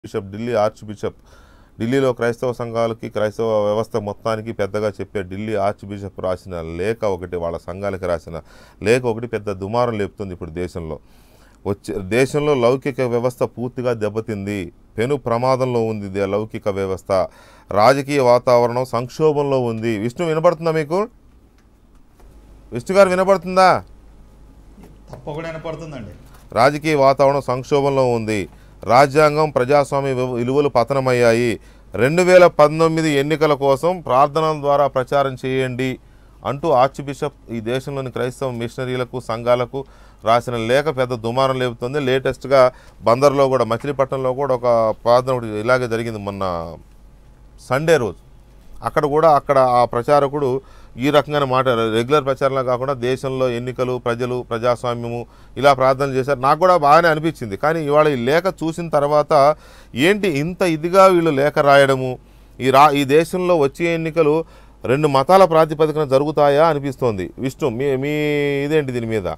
Bishop Delhi arch bishop ఢిల్లీలో క్రైస్తవ సంఘాలకి క్రైస్తవ వ్యవస్థ మొత్తానికి పెద్దగా చెప్పే ఢిల్లీ ఆర్చ్ బిషప్ రాసిన లేఖ ఒకటి వాళ్ళ సంఘాలకి రాసిన లేఖ ఒకటి పెద్ద దుమారం లేపుతుంది ఇప్పుడు దేశంలో వచ్చే దేశంలో లౌకిక వ్యవస్థ పూర్తిగా దెబ్బతింది పెను ప్రమాదంలో ఉంది దే- లౌకిక వ్యవస్థ రాజకీయ వాతావరణం సంక్షోభంలో ఉంది విష్ణు వినపడుతుందా మీకు విష్ణు గారు వినపడుతుందా తప్పకుండా వినపడుతుందండి రాజకీయ వాతావరణం సంక్షోభంలో ఉంది రాజ్యాంగం ప్రజాస్వామ్య వివ- విలువలు పతనమయ్యాయి రెండు వేల పంతొమ్మిది ఎన్నికల కోసం ప్రార్థనల ద్వారా ప్రచారం చేయండి అంటూ ఆర్చ్ బిషప్ ఈ దేశంలోని క్రైస్తవ మిషనరీలకు సంఘాలకు రాసిన లేఖ పెద్ద దుమారం లేపుతుంది లేటెస్ట్గా బందర్లో కూడా మచిలీపట్నంలో కూడా ఒక ప్రార్థన ఒకటి ఇలాగే జరిగింది మొన్న సండే రోజు అక్కడ కూడా అక్కడ ఆ ప్రచారకుడు ఈ రకంగానే మాట రెగ్యులర్ ప్రచారంలో కాకుండా దేశంలో ఎన్నికలు ప్రజలు ప్రజాస్వామ్యము ఇలా ప్రార్థన చేశారు నాకు కూడా బాగానే అనిపించింది కానీ ఇవాళ ఈ లేఖ చూసిన తర్వాత ఏంటి ఇంత ఇదిగా వీళ్ళు లేఖ రాయడము ఈ రా ఈ దేశంలో వచ్చే ఎన్నికలు రెండు మతాల ప్రాతిపదికన జరుగుతాయా అనిపిస్తోంది విష్ణు మీ మీ ఇదేంటి దీని మీద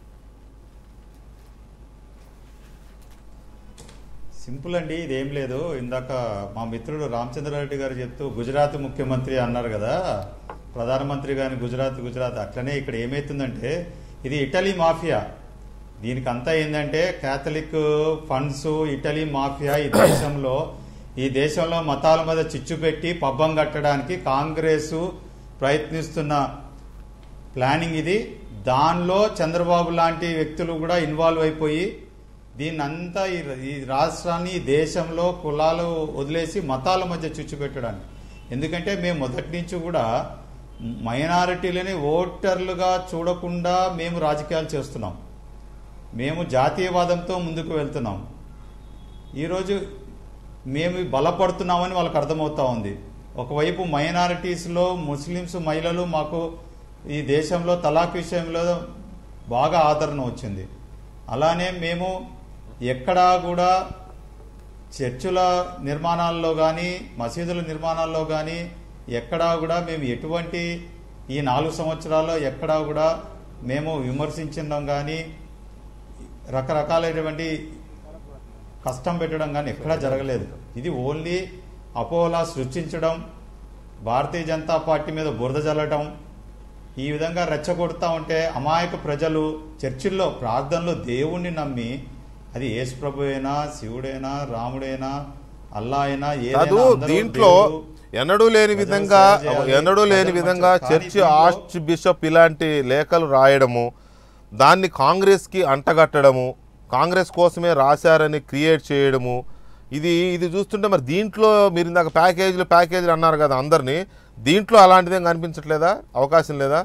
సింపుల్ అండి ఇదేం లేదు ఇందాక మా మిత్రుడు రామచంద్రారెడ్డి గారు చెప్తూ గుజరాత్ ముఖ్యమంత్రి అన్నారు కదా ప్రధానమంత్రి గారిని గుజరాత్ గుజరాత్ అట్లనే ఇక్కడ ఏమైతుందంటే ఇది ఇటలీ మాఫియా దీనికి అంతా ఏంటంటే కేథలిక్ ఫండ్స్ ఇటలీ మాఫియా ఈ దేశంలో ఈ దేశంలో మతాల మీద చిచ్చు పెట్టి పబ్బం కట్టడానికి కాంగ్రెస్ ప్రయత్నిస్తున్న ప్లానింగ్ ఇది దానిలో చంద్రబాబు లాంటి వ్యక్తులు కూడా ఇన్వాల్వ్ అయిపోయి దీన్ని అంతా ఈ ఈ రాష్ట్రాన్ని ఈ దేశంలో కులాలు వదిలేసి మతాల మధ్య చిచ్చు పెట్టడానికి ఎందుకంటే మేము మొదటి నుంచి కూడా మైనారిటీలని ఓటర్లుగా చూడకుండా మేము రాజకీయాలు చేస్తున్నాం మేము జాతీయవాదంతో ముందుకు వెళ్తున్నాం ఈరోజు మేము బలపడుతున్నామని వాళ్ళకి అర్థమవుతా ఉంది ఒకవైపు మైనారిటీస్లో ముస్లిమ్స్ మహిళలు మాకు ఈ దేశంలో తలాక్ విషయంలో బాగా ఆదరణ వచ్చింది అలానే మేము ఎక్కడా కూడా చర్చుల నిర్మాణాల్లో కానీ మసీదుల నిర్మాణాల్లో కానీ ఎక్కడా కూడా మేము ఎటువంటి ఈ నాలుగు సంవత్సరాల్లో ఎక్కడా కూడా మేము విమర్శించడం కానీ రకరకాలైనటువంటి కష్టం పెట్టడం కానీ ఎక్కడా జరగలేదు ఇది ఓన్లీ అపోలా సృష్టించడం భారతీయ జనతా పార్టీ మీద బురద జల్లటం ఈ విధంగా రెచ్చగొడతా ఉంటే అమాయక ప్రజలు చర్చిల్లో ప్రార్థనలో దేవుణ్ణి నమ్మి అది యేసు ప్రభు అయినా శివుడైనా రాముడైనా అల్లా అయినా ఏదైనా కాదు అందరూ దీంట్లో దేవుడు ఎన్నడూ లేని ప్రజలు విధంగా సేవ చేయాలి, ఎన్నడూ లేని ప్రజల విధంగా మధ్య. కానీ చర్చి దీంట్లో- ఆర్చ్ బిషప్ ఇలాంటి లేఖలు రాయడము దాన్ని కాంగ్రెస్కి అంటగట్టడము కాంగ్రెస్ కోసమే రాశారని క్రియేట్ చేయడము ఇది ఇది చూస్తుంటే మరి దీంట్లో మీరు ఇందాక ప్యాకేజీలు ప్యాకేజీలు అన్నారు కదా అందరినీ దీంట్లో అలాంటిదేం కనిపించట్లేదా అవకాశం లేదా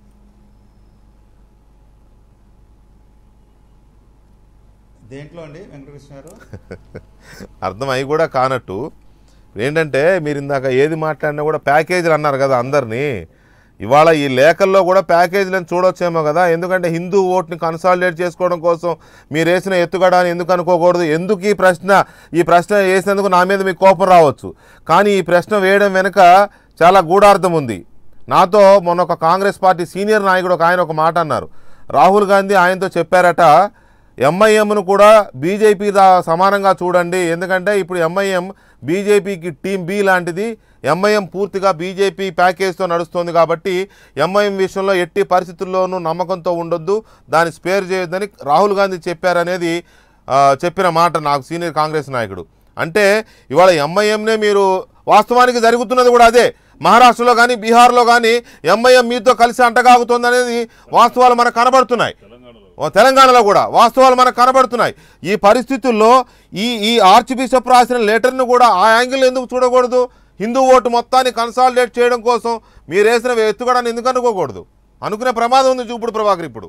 దేంట్లో అండి వెంకటకృష్ణ గారు అర్థం అయి కూడా కానట్టు ఏంటంటే మీరు ఇందాక ఏది మాట్లాడినా కూడా ప్యాకేజీలు అన్నారు కదా అందరినీ ఇవాళ ఈ లేఖల్లో కూడా ప్యాకేజీలను చూడొచ్చేమో కదా ఎందుకంటే హిందూ ఓట్ని కన్సాలిడేట్ చేసుకోవడం కోసం మీరు వేసిన ఎత్తుగడ అని ఎందుకు అనుకోకూడదు ఎందుకు ఈ ప్రశ్న ఈ ప్రశ్న వేసినందుకు నా మీద మీకు కోపం రావచ్చు కానీ ఈ ప్రశ్న వేయడం వెనుక చాలా గూఢార్థం ఉంది నాతో మొన్న ఒక కాంగ్రెస్ పార్టీ సీనియర్ నాయకుడు ఒక ఆయన ఒక మాట అన్నారు రాహుల్ గాంధీ ఆయనతో చెప్పారట ఎంఐఎంను కూడా బీజేపీ సమానంగా చూడండి ఎందుకంటే ఇప్పుడు ఎంఐఎం బీజేపీకి టీం బి లాంటిది ఎంఐఎం పూర్తిగా బీజేపీ ప్యాకేజ్తో నడుస్తోంది కాబట్టి ఎంఐఎం విషయంలో ఎట్టి పరిస్థితుల్లోనూ నమ్మకంతో ఉండొద్దు దాన్ని స్పేర్ చేయొద్దని రాహుల్ గాంధీ చెప్పారనేది ఆ, చెప్పిన మాట నాకు సీనియర్ కాంగ్రెస్ నాయకుడు అంటే ఇవాళ ఎంఐఎంనే మీరు వాస్తవానికి జరుగుతున్నది కూడా అదే మహారాష్ట్రలో కానీ బీహార్లో కానీ ఎంఐఎం మీతో కలిసి అంటగాగుతోంది అనేది వాస్తవాలు మనకు కనబడుతున్నాయి ఓ తెలంగాణలో కూడా వాస్తవాలు మనకు కనబడుతున్నాయి ఈ పరిస్థితుల్లో ఈ ఈ ఆర్చ్ బిషప్ రాసిన లెటర్ను కూడా ఆ యాంగిల్ ఎందుకు చూడకూడదు హిందూ ఓటు మొత్తాన్ని కన్సాలిడేట్ చేయడం కోసం మీరు వేసిన ఎత్తుగడని ఎందుకు అనుకోకూడదు అనుకునే ప్రమాదం ఉంది చూపుడు ప్రభాకర్ ఇప్పుడు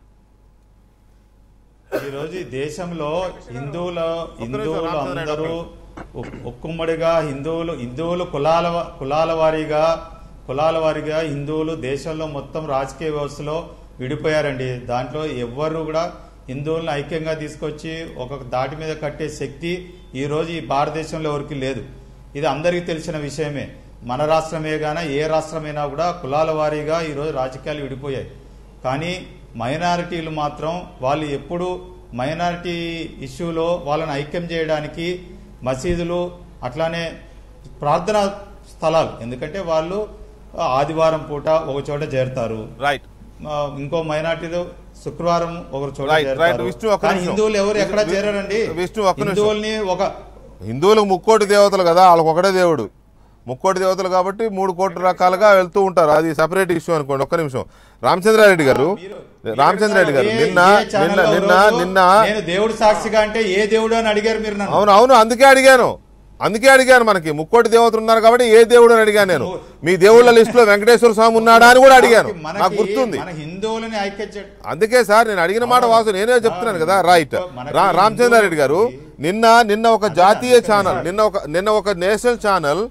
ఈ రోజు ఈ దేశంలో హిందువుల నిమిషం, హిందువులు రామచంద్ర అందరూ రెడ్డి ఒక్- ఒక్కుమ్మడిగా హిందువులు హిందువులు కులాల వా- కులాల వారీగా కులాల వారీగా హిందువులు దేశంలో మొత్తం రాజకీయ వ్యవస్థలో విడిపోయారండి దాంట్లో ఎవ్వరు కూడా హిందువులను ఐక్యంగా తీసుకొచ్చి ఒక దాటి మీద కట్టే శక్తి ఈ రోజు ఈ భారతదేశంలో ఎవరికి లేదు ఇది అందరికీ తెలిసిన విషయమే మన రాష్ట్రమే గాన ఏ రాష్ట్రమైనా కూడా కులాల వారీగా ఈరోజు రాజకీయాలు విడిపోయాయి కానీ మైనారిటీలు మాత్రం వాళ్ళు ఎప్పుడు మైనారిటీ ఇష్యూలో వాళ్ళని ఐక్యం చేయడానికి మసీదులు అట్లానే ప్రార్థనా స్థలాలు ఎందుకంటే వాళ్ళు ఆదివారం పూట ఒక చోట చేరుతారు రైట్ ఆ, ఇంకో మైనార్టీలు శుక్రవారం ఒక చోట Right, right. చేరుతారు. విష్ణు, ఒక్క కానీ నిమిషం. హిందువులు ఎవరు ఎక్కడ విష్ణు, చేరారండి విష్ణు, ఒక్క నిమిషం. హిందువుల్ని ఒక హిందువులకు ముక్కోటి దేవతలు కదా వాళ్ళకి ఒకటే దేవుడు ముక్కోటి దేవతలు కాబట్టి మూడు కోట్ల రకాలుగా వెళ్తూ ఉంటారు అది సపరేట్ ఇష్యూ అనుకోండి ఒక్క నిమిషం రామచంద్రారెడ్డి గారు మీరు- రామచంద్రారెడ్డి గారు ఏ- నిన్న ఏ ఛానల్లో నిన్న ఒక నిన్న రోజు నిన్న నేను దేవుడు సాక్షిగా అంటే ఏ దేవుడు అని అడిగారు మీరు నన్ను అవును అవును అందుకే అడిగాను అందుకే అడిగాను మనకి ముక్కోటి దేవతలు ఉన్నారు కాబట్టి ఏ దేవుడు అని అడిగాను నేను మీ దేవుళ్ళ లిస్ట్ లో వెంకటేశ్వర స్వామి ఉన్నాడా అని కూడా అడిగాను మనకి- నాకు గుర్తుంది మన హిందువులని ఐక్యత అందుకే సార్ నేను అడిగిన మాట వాసు నేనే చెప్తున్నాను కదా రైట్ మనకి రా రామచంద్రారెడ్డి గారు హిందువులకి- నిన్న నిన్న ఒక జాతీయ ఛానల్ నిన్న ఒక నిన్న ఒక national channel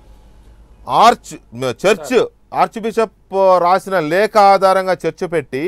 arch church arch bishop రాసిన లేఖ ఆధారంగా చర్చ పెట్టి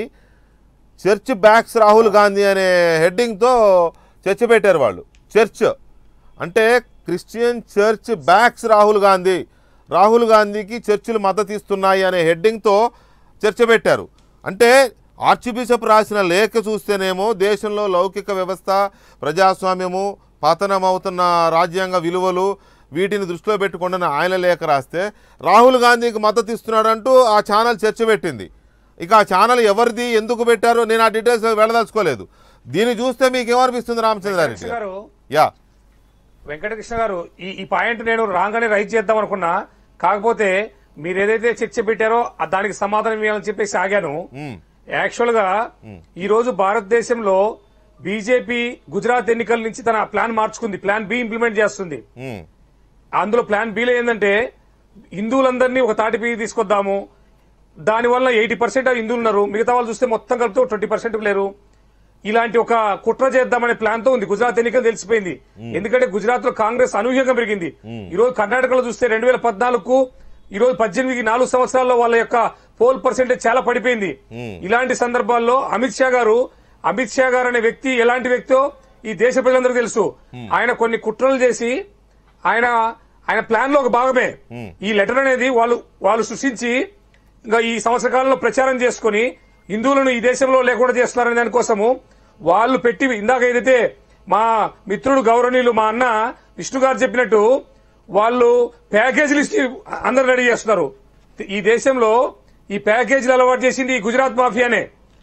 చర్చ్ బ్యాక్స్ రాహుల్ గాంధీ అనే హెడ్డింగ్తో చర్చ పెట్టారు వాళ్ళు చర్చ్ అంటే Christian church backs Rahul Gandhi Rahul గాంధీకి చర్చిలు మద్దతు ఇస్తున్నాయి అనే హెడ్డింగ్తో చర్చ పెట్టారు అంటే ఆర్చ్ బిషప్ రాసిన లేఖ చూస్తేనేమో దేశంలో లౌకిక వ్యవస్థ ప్రజాస్వామ్యము పతనమవుతున్న రాజ్యాంగ విలువలు వీటిని దృష్టిలో పెట్టుకుండా ఆయన లేఖ రాస్తే రాహుల్ గాంధీకి మద్దతు ఇస్తున్నాడంటూ ఆ ఛానల్ చర్చ పెట్టింది ఇక ఆ ఛానల్ ఎవరిది ఎందుకు పెట్టారో నేను ఆ డీటెయిల్స్ వెళ్ళదలుచుకోలేదు దీన్ని చూస్తే మీకు ఏమనిపిస్తుంది రామచంద్రారెడ్డి వెంకటకృష్ణ గారు గారు యా వెంకటకృష్ణ గారు ఈ ఈ పాయింట్ నేను రాగానే రైట్ చేద్దాం అనుకున్నా కాకపోతే మీరు ఏదైతే చర్చ పెట్టారో ఆ దానికి సమాధానం ఇవ్వాలని చెప్పేసి ఆగాను ఉమ్, యాక్చువల్ గా ఈ రోజు భారతదేశంలో బీజేపీ గుజరాత్ ఎన్నికల నుంచి తన ప్లాన్ మార్చుకుంది ప్లాన్ బి ఇంప్లిమెంట్ చేస్తుంది ఉమ్, అందులో ప్లాన్ బిలో ఏంటంటే హిందువులందరినీ ఒక తాటిపై తీసుకొద్దాము దానివల్ల ఎయిటీ పర్సెంట్ హిందువులు ఉన్నారు మిగతా వాళ్ళు చూస్తే మొత్తం కలిపితే ట్వంటీ పర్సెంట్ లేరు ఇలాంటి ఒక కుట్ర చేద్దామనే ప్లాన్ తో ఉంది గుజరాత్ ఎన్నికలు తెలిసిపోయింది ఎందుకంటే గుజరాత్ లో కాంగ్రెస్ అనూహ్యంగా పెరిగింది ఈ రోజు కర్ణాటకలో చూస్తే రెండు వేల పద్నాలుగు ఈ రోజు పద్దెనిమిది నాలుగు సంవత్సరాల్లో వాళ్ళ యొక్క పోల్ పర్సెంటేజ్ చాలా పడిపోయింది ఇలాంటి సందర్భాల్లో అమిత్ షా గారు అమిత్ షా గారు అనే వ్యక్తి ఎలాంటి వ్యక్తో ఈ దేశ ప్రజలందరికీ తెలుసు ఆయన కొన్ని కుట్రలు చేసి ఆయన ఆయన ప్లాన్ లో ఒక భాగమే ఈ లెటర్ అనేది వాళ్ళు వాళ్ళు సృష్టించి ఇంకా ఈ సంవత్సర కాలంలో ప్రచారం చేసుకుని హిందువులను ఈ దేశంలో లేకుండా చేస్తున్నారనే దానికోసము వాళ్ళు పెట్టి ఇందాక ఏదైతే మా మిత్రుడు గౌరవనీయులు మా అన్న విష్ణు గారు చెప్పినట్టు వాళ్ళు ప్యాకేజ్ లిస్ట్ అందరు రెడీ చేస్తున్నారు ఈ దేశంలో ఈ ప్యాకేజీలు అలవాటు చేసింది ఈ గుజరాత్ మాఫియానే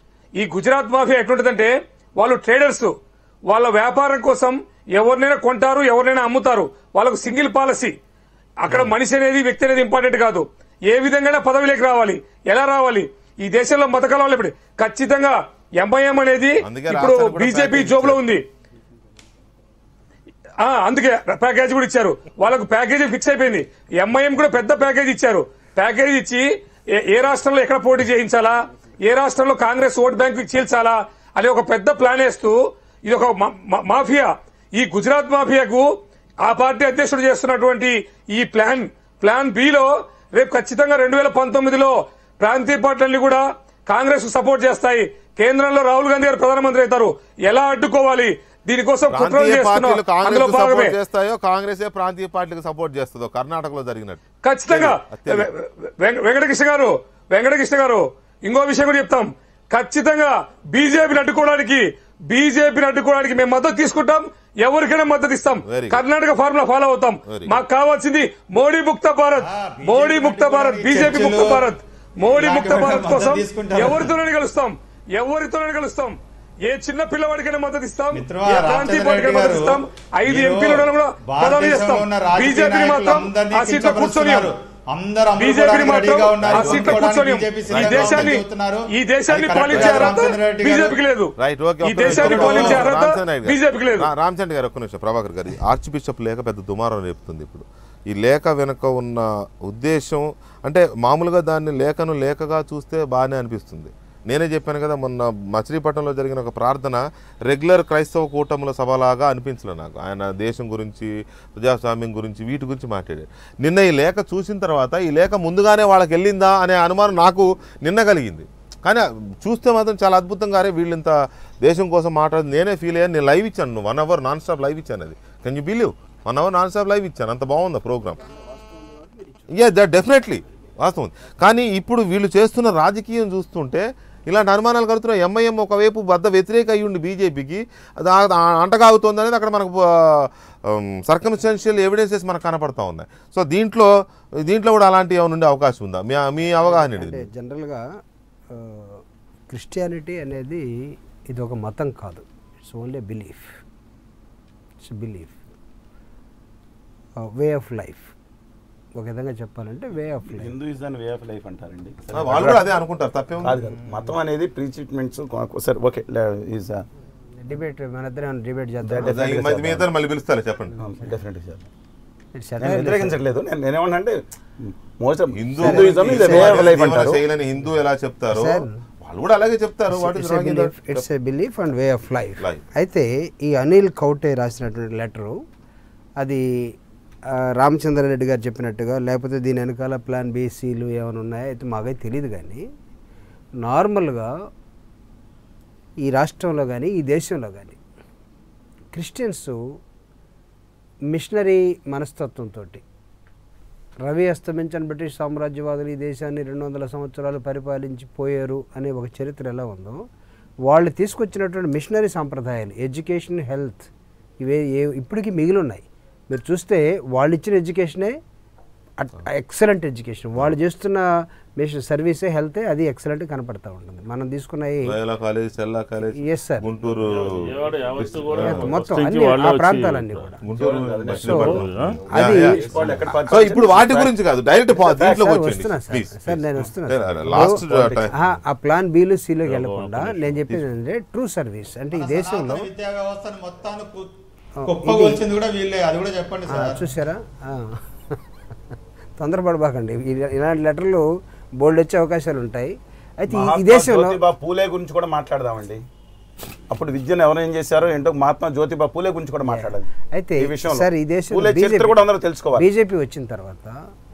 ఈ గుజరాత్ మాఫియా ఎట్లుంటదంటే వాళ్ళు ట్రేడర్స్ వాళ్ళ వ్యాపారం కోసం ఎవరినైనా కొంటారు ఎవరినైనా అమ్ముతారు వాళ్ళకు సింగిల్ పాలసీ అక్కడ మనిషి అనేది వ్యక్తి అనేది ఇంపార్టెంట్ కాదు ఏ విధంగా పదవిలోకి రావాలి ఎలా రావాలి ఈ దేశంలో మత కలవాలి ఇప్పుడు ఖచ్చితంగా ఎంఐఎం అనేది అందుకే ఇప్పుడు రాష్ట్రానికి కూడా బీజేపీ ప్యాకేజ్ జోబులో ఇచ్చారు. ఉంది ఆ అందుకే ప్యాకేజ్ కూడా ఇచ్చారు వాళ్ళకు ప్యాకేజీ ఫిక్స్ అయిపోయింది ఎంఐఎం కూడా పెద్ద ప్యాకేజ్ ఇచ్చారు ప్యాకేజ్ ఇచ్చి ఏ- ఏ రాష్ట్రంలో ఎక్కడ పోటీ చేయించాలా ఏ రాష్ట్రంలో కాంగ్రెస్ ఓట్ బ్యాంక్ చీల్చాలా అనే ఒక పెద్ద ప్లాన్ వేస్తూ ఇది ఒక మా- మా- మాఫియా ఈ గుజరాత్ మాఫియాకు ఆ పార్టీ అధ్యక్షుడు చేస్తున్నటువంటి ఈ ప్లాన్ ప్లాన్ బిలో రేపు ఖచ్చితంగా రెండు వేల పంతొమ్మిదిలో ప్రాంతీయ పార్టీలన్నీ కూడా కాంగ్రెస్ సపోర్ట్ చేస్తాయి కేంద్రంలో రాహుల్ గాంధీ గారు ప్రధానమంత్రి అవుతారు ఎలా అడ్డుకోవాలి దీనికోసం కుట్రలు ప్రాంతీయ చేస్తున్నాం పార్టీలు అందులో కాంగ్రెస్ భాగమే సపోర్ట్ చేస్తాయో కాంగ్రెస్ ప్రాంతీయ పార్టీలకు సపోర్ట్ చేస్తుందో కర్ణాటకలో జరిగినట్టు ఖచ్చితంగా అత్యధిక. వె- వె- వెంకటకృష్ణ గారు వెంకటకృష్ణ గారు ఇంకో విషయం కూడా చెప్తాం ఖచ్చితంగా బీజేపీని అడ్డుకోవడానికి బీజేపీని అడ్డుకోవడానికి మేము మద్దతు తీసుకుంటాం ఎవరికైనా మద్దతు ఇస్తాం Very good. Karnataka formula follow అవుతాం Very మాకు కావాల్సింది మోడీ ముక్త భారత్ ఆ, BJP మోడీ ముక్త భారత్ అడ్డుకోవడానికి బీజేపీ ముక్త చర్చలు, భారత్ మోడీ ఇలాంటి ముక్త వాటికి భారత్ మద్దతు కోసం తీసుకుంటారు. ఎవరితోనే కలుస్తాం ఎవరితోనే కలుస్తాం ఏ చిన్న పిల్లవాడికైనా మద్దతు ఇస్తాం మిత్రమా, ఏ ప్రాంతీయ రామచంద్ర పార్టీకైనా రెడ్డి మద్దతు గారు, ఇస్తాం ఐదు మీరు ఎంపీలు కూడా పదవి భారతదేశంలో ఇస్తాం ఉన్న రాజకీయ బీజేపీని మాత్రం నాయకులందరినీ ఆ సీట్లో కూర్చొని కించపరుస్తున్నారు. అందరూ బీజేపీని అమ్ముకోవడానికి మాత్రం రెడీగా ఉన్నారు. ఆ సీట్లో కొనుక్కోవడానికి కూర్చొని బీజేపీ ఈ సిద్ధంగా దేశాన్ని ఉందని చెబుతున్నారు. ఈ దేశాన్ని అది కరెక్ట్ పాలించే కాదు, అర్హత రామచంద్ర రెడ్డి గారు. బీజేపీకి లేదు రైట్ ఓకే ఈ దేశాన్ని పాలించే అర్హత బీజేపీకి లేదు రామచంద్ర గారు ఒక్క నిమిషం ప్రభాకర్ గారు ఆర్చ్ బిషప్ లేఖ పెద్ద దుమారం రేపుతుంది ఇప్పుడు ఈ లేఖ వెనుక ఉన్న ఉద్దేశం అంటే మామూలుగా దాన్ని లేఖను లేఖగా చూస్తే బాగానే అనిపిస్తుంది నేనే చెప్పాను కదా మొన్న మచిలీపట్నంలో జరిగిన ఒక ప్రార్థన రెగ్యులర్ క్రైస్తవ కూటముల సభలాగా అనిపించలే నాకు ఆయన దేశం గురించి ప్రజాస్వామ్యం గురించి వీటి గురించి మాట్లాడాడు నిన్న ఈ లేఖ చూసిన తర్వాత ఈ లేఖ ముందుగానే వాళ్ళకి వెళ్ళిందా అనే అనుమానం నాకు నిన్న కలిగింది కానీ చూస్తే మాత్రం చాలా అద్భుతంగా అరే వీళ్ళు ఇంత దేశం కోసం మాట్లాడి నేనే ఫీల్ అయ్యాను నేను లైవ్ ఇచ్చాను one hour nonstop live ఇచ్చాను అది can you believe one hour nonstop live ఇచ్చాను అంత బాగుంది ప్రోగ్రామ్ యా దట్ డెఫినెట్లీ వాస్తవం కానీ ఇప్పుడు వీళ్ళు చేస్తున్న రాజకీయం చూస్తుంటే ఇలాంటి అనుమానాలు కలుగుతున్నాయి ఎంఐఎం ఒకవైపు బద్ద వ్యతిరేక అయ్యుండి బీజేపీకి అది ఆ- ఆ అంటగాగుతోంది అనేది అక్కడ మనకు సర్కమ్స్టెన్షియల్ ఎవిడెన్సెస్ మనకు కనపడతా ఉన్నాయి సో దీంట్లో దీంట్లో కూడా అలాంటి ఏమైనా ఉండే అవకాశం ఉందా మీ మీ అవగాహన ఏంటి అంటే దీని? జనరల్గా క్రిస్టియానిటీ అనేది ఇది ఒక మతం కాదు it's only belief it's belief way of life ఒక విధంగా చెప్పాలంటే way of life Hinduism way of life అంటారండి ఆ, వాళ్ళు కూడా అదే అనుకుంటారు తప్పేం కాదు కాదు మతం అనేది ప్రీ ట్రీట్మెంట్స్ సరే ఓకే ఈజ్ డిబేట్ మన ఇద్దరం డిబేట్ చేద్దాం ఈ మధ్య మీ ఇద్దరు మళ్ళీ పిలుస్తారు చెప్పండి డెఫినెట్గా సార్ It's నేను satire. వ్యతిరేకించట్లేదు నేను నేనేమన్నా అంటే most Hindu Hinduism is way of life అంటారు శైలిని హిందూ ఎలా చెప్తారు Sir. వాళ్ళు కూడా అలాగే చెప్తారు what it's a belief it's a belief and way of life Life. అయితే ఈ అనిల్ కౌటే రాసినటువంటి లెటరు అది ఆ, రామచంద్రారెడ్డి గారు చెప్పినట్టుగా లేకపోతే దీని వెనకాల ప్లాన్ బీసీలు ఏమైనా ఉన్నాయో అయితే మాకైతే తెలియదు కానీ నార్మల్గా ఈ రాష్ట్రంలో కానీ ఈ దేశంలో కానీ క్రిస్టియన్స్ మిషనరీ మనస్తత్వంతో రవి అస్తమించని బ్రిటిష్ సామ్రాజ్యవాదులు ఈ దేశాన్ని రెండు వందల సంవత్సరాలు పరిపాలించి పోయారు అనే ఒక చరిత్ర ఎలా ఉందో వాళ్ళు తీసుకొచ్చినటువంటి మిషనరీ సాంప్రదాయాలు ఎడ్యుకేషన్ హెల్త్ ఇవే ఏ ఇప్పటికీ మిగిలి ఉన్నాయి మీరు చూస్తే వాళ్ళు ఇచ్చిన ఎడ్యుకేషనే ఎక్సలెంట్ ఎడ్యుకేషన్ వాళ్ళు చేస్తున్న మిషన్ సర్వీసే హెల్తే అది ఎక్సలెంట్ కనపడతా ఉంటుంది మనం తీసుకున్న లోయల కాలేజ్ చెల్లా college yes sir Guntur Vijayawada యావత్తు కూడా మొత్తం ఫస్ట్ అన్ని నుంచి వాళ్ళే ఆ వచ్చి- ప్రాంతాలన్నీ కూడా గుంటూరు సో మచిలీపట్నం. అది యా, యా. సో ఇప్పుడు వాటి గురించి కాదు డైరెక్ట్ దీంట్లోకి సార్, వచ్చేయండి వస్తున్నా సార్. ప్లీజ్ సార్, నేను వస్తున్నా సార్. లాస్ట్ ఆ, ఆ ప్లాన్ బీలు సీలోకి వెళ్లకుండా నేను చెప్పేది ఏంటంటే ట్రూ సర్వీస్ అంటే ఈ దేశంలో సనాతన విద్యా వ్యవస్థను మొత్తాన్ని కు- కుప్పగొల్చింది కూడా వీళ్ళే అది కూడా చెప్పండి ఆ, సార్ చూసారా ఆ. తొందరపడబాకండి ఈ- ఇలాంటి లెటర్లు బోల్డ్ వచ్చే అవకాశాలు ఉంటాయి అయితే ఈ- ఈ మహాత్మా దేశంలో జ్యోతిబా పూలే గురించి కూడా మాట్లాడదామండి అప్పుడు విద్యను ఎవరు ఏం చేశారో ఏంటో మహాత్మా జ్యోతిబా పూలే గురించి కూడా మాట్లాడాలి అయితే ఈ విషయంలో సార్ ఈ దేశంలో పూలే చరిత్ర కూడా అందరూ తెలుసుకోవాలి బీజేపీ వచ్చిన తర్వాత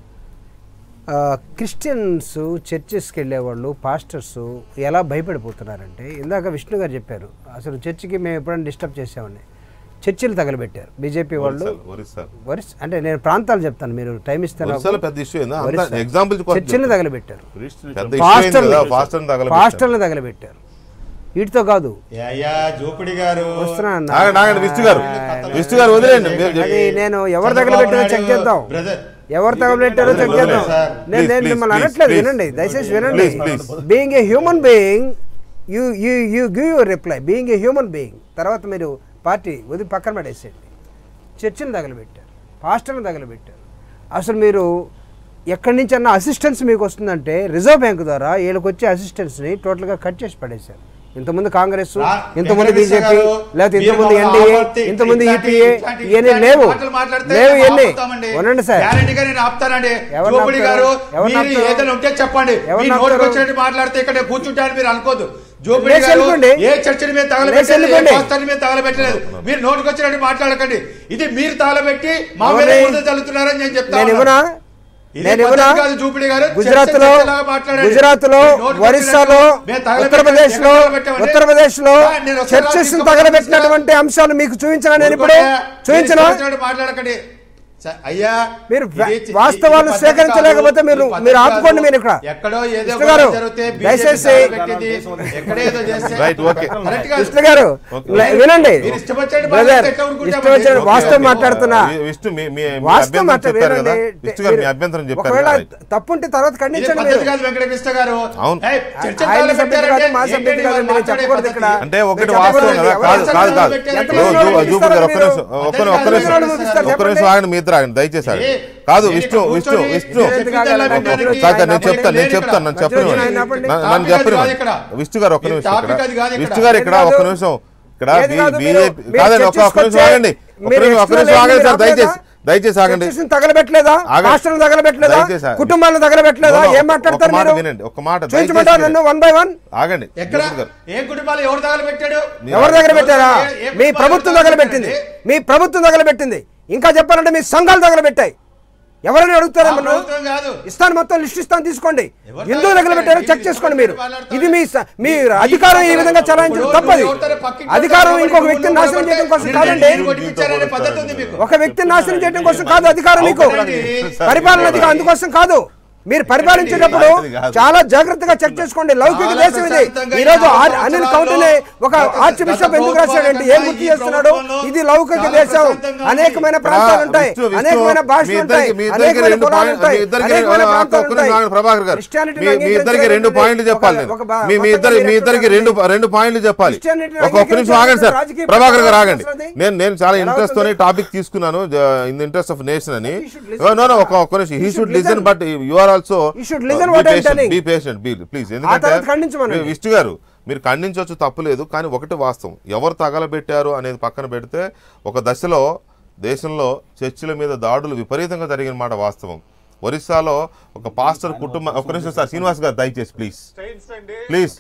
ఆ, క్రిస్టియన్స్ చర్చెస్కి వెళ్ళేవాళ్ళు పాస్టర్స్ ఎలా భయపడిపోతున్నారంటే ఇందాక విష్ణు గారు చెప్పారు అసలు చర్చికి మేము ఎప్పుడైనా డిస్టర్బ్ చేసామని చర్చిలు తగలబెట్టారు బీజేపీ వాళ్ళు ఒరిస్సా వరిస్ అంటే నేను ప్రాంతాలు చెప్తాను మీరు టైం ఇస్తారు ఒరిస్సాలో పెద్ద ఇష్యూ ఏందా అంత ఎగ్జాంపుల్స్ చర్చిలు తగలబెట్టారు పెద్ద ఇష్యూ అయింది కదా ఫాస్ట్ తగల పాస్టర్లు తగలబెట్టారు వీటితో కాదు ఏ అయ్యా జోపిడి గారు వస్తున్నా అన్న. ఆగండి ఆగండి విష్ణు గారు విష్ణు గారు వదిలేండి మీరు అది చెప్పండి. నేను ఎవరు తగలబెట్టారో చెక్ చేద్దాం బ్రదర్ ఎవరు తగలబెట్టారో చెక్ చేద్దాం సార్. నేను Please, నేను please, మిమ్మల్ని please, అనట్లేదు please. వినండి దయచేసి వినండి Please, please. Being a human being you you you give your reply being a human being తర్వాత మీరు పార్టీ వదిలి పక్కన పడేసేయండి చర్చిలు తగలబెట్టారు పాస్టర్లు తగలబెట్టారు అసలు మీరు ఎక్కడి నుంచి అన్న అసిస్టెన్స్ మీకు వస్తుందంటే రిజర్వ్ బ్యాంక్ ద్వారా వీళ్ళకి వచ్చే అసిస్టెన్స్ని టోటల్గా కట్ చేసి పడేశారు ఇంతకుముందు కాంగ్రెస్ రా- ఇంతకుముందు వెంకటేశ్వర బీజేపీ గారు, లేకపోతే మీరు ఇంతకుముందు ఒక ఎన్డీఏ ఆపత్తి, ఇంతకుముందు ఇట్లాంటి- ఈపీఏ ఇట్లాంటి- ఇవన్నీ ఇట్లాంటి లేవు మాటలు మాట్లాడితే లేవు మేము ఇవన్నీ ఆపుతామండి. ఉండండి సార్ గ్యారెంటీగా నేను ఆపుతానండి ఎవరిని జోపిడి ఆపుతారు? గారు ఎవరిని మీరు ఆపుతారు? ఏదైనా ఉంటే చెప్పండి ఎవరిని మీ నోటికి ఆపుతారు? వచ్చినట్టు మాట్లాడితే ఇక్కడ కూర్చుంటారని మీరు అనుకోదు జోపిడి లేచి గారు వెళ్ళిపోండి. ఏ చర్చని మీద లేచి తగలబెట్టలేదు ఏ వెళ్ళిపోండి. పాస్టర్ని మీద తగలబెట్టలేదు మీరు నోటికి వచ్చినట్టు మాట్లాడకండి ఇది మీరు తగలబెట్టి మా మీద ఎవరిని? బురద చల్లుతున్నారని నేను చెప్తా నేను ఉన్నాను. ఇవ్వనా ఇదే నేను ఇవ్వనా పద్ధతి కాదు జూపిడి గారు. గుజరాత్ లో చర్చ చర్చలాగా మాట్లాడండి. గుజరాత్ లో మీ నోటికి ఒరిస్సాలో వచ్చినట్టు మేము తగలబెట్టాం, ఉత్తరప్రదేశ్ లో ఎక్కడ తగలబెట్టామండి? ఉత్తరప్రదేశ్ లో ఆ, నేను ఒకసారి చర్చెస్ రాజకీయ తగలబెట్టినటువంటి అంశాలు మీకు చూపించిన నేను ఇప్పుడు ఊరుకోండి. చూపించిన మీరు ఇష్టం మాట్లాడకండి స- అయ్యా మీరు ఇది చి- వాస్తవాలు ఇది పద్ధతి సేకరించలేకపోతే కాదు. మీరు ఇది పద్ధతి మీరు ఆపుకోండి కాదు. మీరు ఇక్కడ ఎక్కడో ఏదో కృష్ణ గారు, గొడవ జరిగితే BJP దయచేసి తగలబెట్టింది. ఎక్కడేదో చేస్తే Right, okay. కరెక్ట్ కాదు. కృష్ణ గారు ఓకే. లే- వినండి మీరు ఇష్టం వచ్చినట్టు బ్రదర్ మాట్లాడితే ఎట్లా ఊరుకుంటామండి? ఇష్టం వచ్చిన ఓకే, వాస్తవం ఓకే. మాట్లాడుతున్నా వి- విష్ణు మీ మీ మీ వాస్తవం అభ్యంతరం మాట చెప్పారు కదా వినండి. విష్ణు గారు మీ మీరు- అభ్యంతరం చెప్పారు ఒకవేళ కదా రైట్. తప్పుంటే తర్వాత ఇది ఖండించండి పద్ధతి మీరు కాదు వెంకటకృష్ణ గారు అవును. ఏయ్, చర్చలు ఆయన తగలబెట్టారంటే సభ్యుడు కాదు, మా సభ్యుడు ఏంటండి కాదు, వాళ్ళు మీరు మాట్లాడే చెప్పకూడదు ఇక్కడ. పద్ధతి? అంటే ఒకటి నేను వాస్తవం చెప్పకూడదు. కదా ఎవరు కాదు కాదు కాదు ఎంత జో- మంది జో- జూపుడు గారు ఒక్క చూపిస్తారు నిమిషం ఒక్క నిమిషం ఒక్క ఎంత నిమిషం మంది చూపిస్తారు ఒక్క నిమిషం ఆగండి మీ ఇద్దరు ఆగండి దయచేసి ఆగండి ఏ, కాదు నేను విష్ణు ఇక్కడ విష్ణు కూర్చొని విష్ణు నేను ఎందుకు ఆగాలి? ఒక- నేను కాదు కాదు, నేను నేను చెప్తాను నేను ఇక్కడ. చెప్తాను నన్ను చెప్పను మధ్యలో ఆయన ఆపండి. నన్ను టాపిక్ చెప్పను అది కాదు ఇక్కడ. విష్ణు గారు ఒక్క ఇది నిమిషం టాపిక్ ఇక్కడ అది కాదు ఇక్కడ. విష్ణు గారు ఇక్కడ ఏది ఒక్క కాదు? నిమిషం ఇక్కడ ఏది కాదు? మీరు- బీజేపీ మీరు కాదండి ఒక్క ఒక్క నిమిషం చర్చించుకొచ్చే- ఆగండి ఒక్క మీరు నిమిషం ఒక్క నిమిషం ఎక్స్ట్రా ఆగండి సార్ లైన్ దయచేసి ఆపలేదా? దయచేసి ఆగండి చర్చెస్ని తగలబెట్టలేదా ఆగండి. రాష్ట్రాలను తగలబెట్టలేదా దయచేసి ఆగండి. కుటుంబాలను తగలబెట్టలేదా No, no, ఏం మాట్లాడతారు ఒక మాట మీరు వినండి, ఒక మాట చూపించమంటారు దయచేసి నన్ను వన్ బై వన్ ఆగండి ఎక్కడ జూపుడు గారు ఏ కుటుంబాలు ఎవరు తగలబెట్టాడు ఎవరి దగ్గర పెట్టారా ఏ- ఏ మీ కుటుంబాలు ప్రభుత్వం తగలబెట్టింది మీ ప్రభుత్వం తగలబెట్టింది ఇంకా చెప్పాలంటే మీ సంఘాలు తగలబెట్టాయి ఎవరైనా అడుగుతారా ఆ మనం ప్రభుత్వం కాదు ఇస్తాను మొత్తం లిస్ట్ ఇస్తాను తీసుకోండి ఎవరు ఎందుకు తగలబెట్టారో చెక్ చేసుకోండి మీరు మాట్లాడతారు? ఇది మీ స- మీ అధికారం ఈ విధంగా చలాయించడం ఇప్పుడు తప్పది ఎవరితో పక్కింటి అధికారం వాళ్ళతో ఇంకొక వ్యక్తిని ఎవరితో నాశనం చేయడం కోసం నిన్ను కాదండి మీరు కొట్టించారనే పద్ధతి ఉంది మీకు ఒక వ్యక్తిని నాశనం చేయడం కోసం కాదు అధికారం మీకు అవునండి. పరిపాలన అధికారం అందుకోసం కాదు మీరు పరిపాలించేటప్పుడు అది కాదు. చాలా జాగ్రత్తగా చెక్ చేసుకోండి లౌకిక చాలా దేశం ఇది ప్రశాంతంగా ఈ రోజు ఈ నాలుగు ఆ- అనిల్ సంవత్సరాల్లో కౌంటనే ఒక గత- ఆర్చ్ గత బిషప్ ఎందుకు రాశాడంటే ఏం గుర్తు ఈ చేస్తున్నాడు ప్రభుత్వంలో ఇది లౌకిక చాలా దేశం ప్రశాంతంగా ఉంది. అనేకమైన ఇక్కడ ప్రాంతాలు ఉంటాయి విష్ణు- విష్ణు, అనేకమైన మీ భాషలు ఉంటాయి ఇద్దరికి- మీ ఇద్దరికి అనేకమైన రెండు కులాలు పాయింట్- ఉంటాయి మీ ఇద్దరికి అనేకమైన ఒక్క ప్రాంతాలు నిమిషం ఉంటాయి ఆగండి ప్రభాకర్ గారు క్రిస్టియానిటీని మీ- మీ ఇద్దరికి రెండు అంగీకరించలేదంటే పాయింట్లు చెప్పాలి ఒక- నేను ఒక బా- మీ మీ కొత్తగా ఇద్దరి మీ మీరు ఇద్దరికి ఎట్లా రెండు రెండు పాయింట్లు చెప్పాలి క్రిస్టియానిటీని ఒక ఒక్క నిమిషం ఆగండి సార్ రాజకీయ ప్రభాకర్ గారు పక్షపాతం ఆగండి వస్తుంది. నేను నేను చాలా ఎలా ఇంట్రెస్ట్ తోని అవుతుంది? టాపిక్ తీసుకున్నాను in the interest of nation అని He should listen. No no ఒక ఒక్క నిమిషం he He should should listen listen. But you are also He should listen what I'm telling. Be patient be please తర్వాత ఖండించమనండి. ఎందుకంటే విష్ణు గారు మీరు ఖండించవచ్చు తప్పులేదు కానీ ఒకటి వాస్తవం ఎవరు తగలబెట్టారు అనేది పక్కన పెడితే ఒక దశలో దేశంలో చర్చిల మీద దాడులు విపరీతంగా జరిగిన మాట వాస్తవం ఒరిస్సాలో ఒక పాస్టర్ కుటుంబం ఒక నిమిషం సార్ శ్రీనివాస్ గారు దయచేసి ప్లీజ్ ప్లీజ్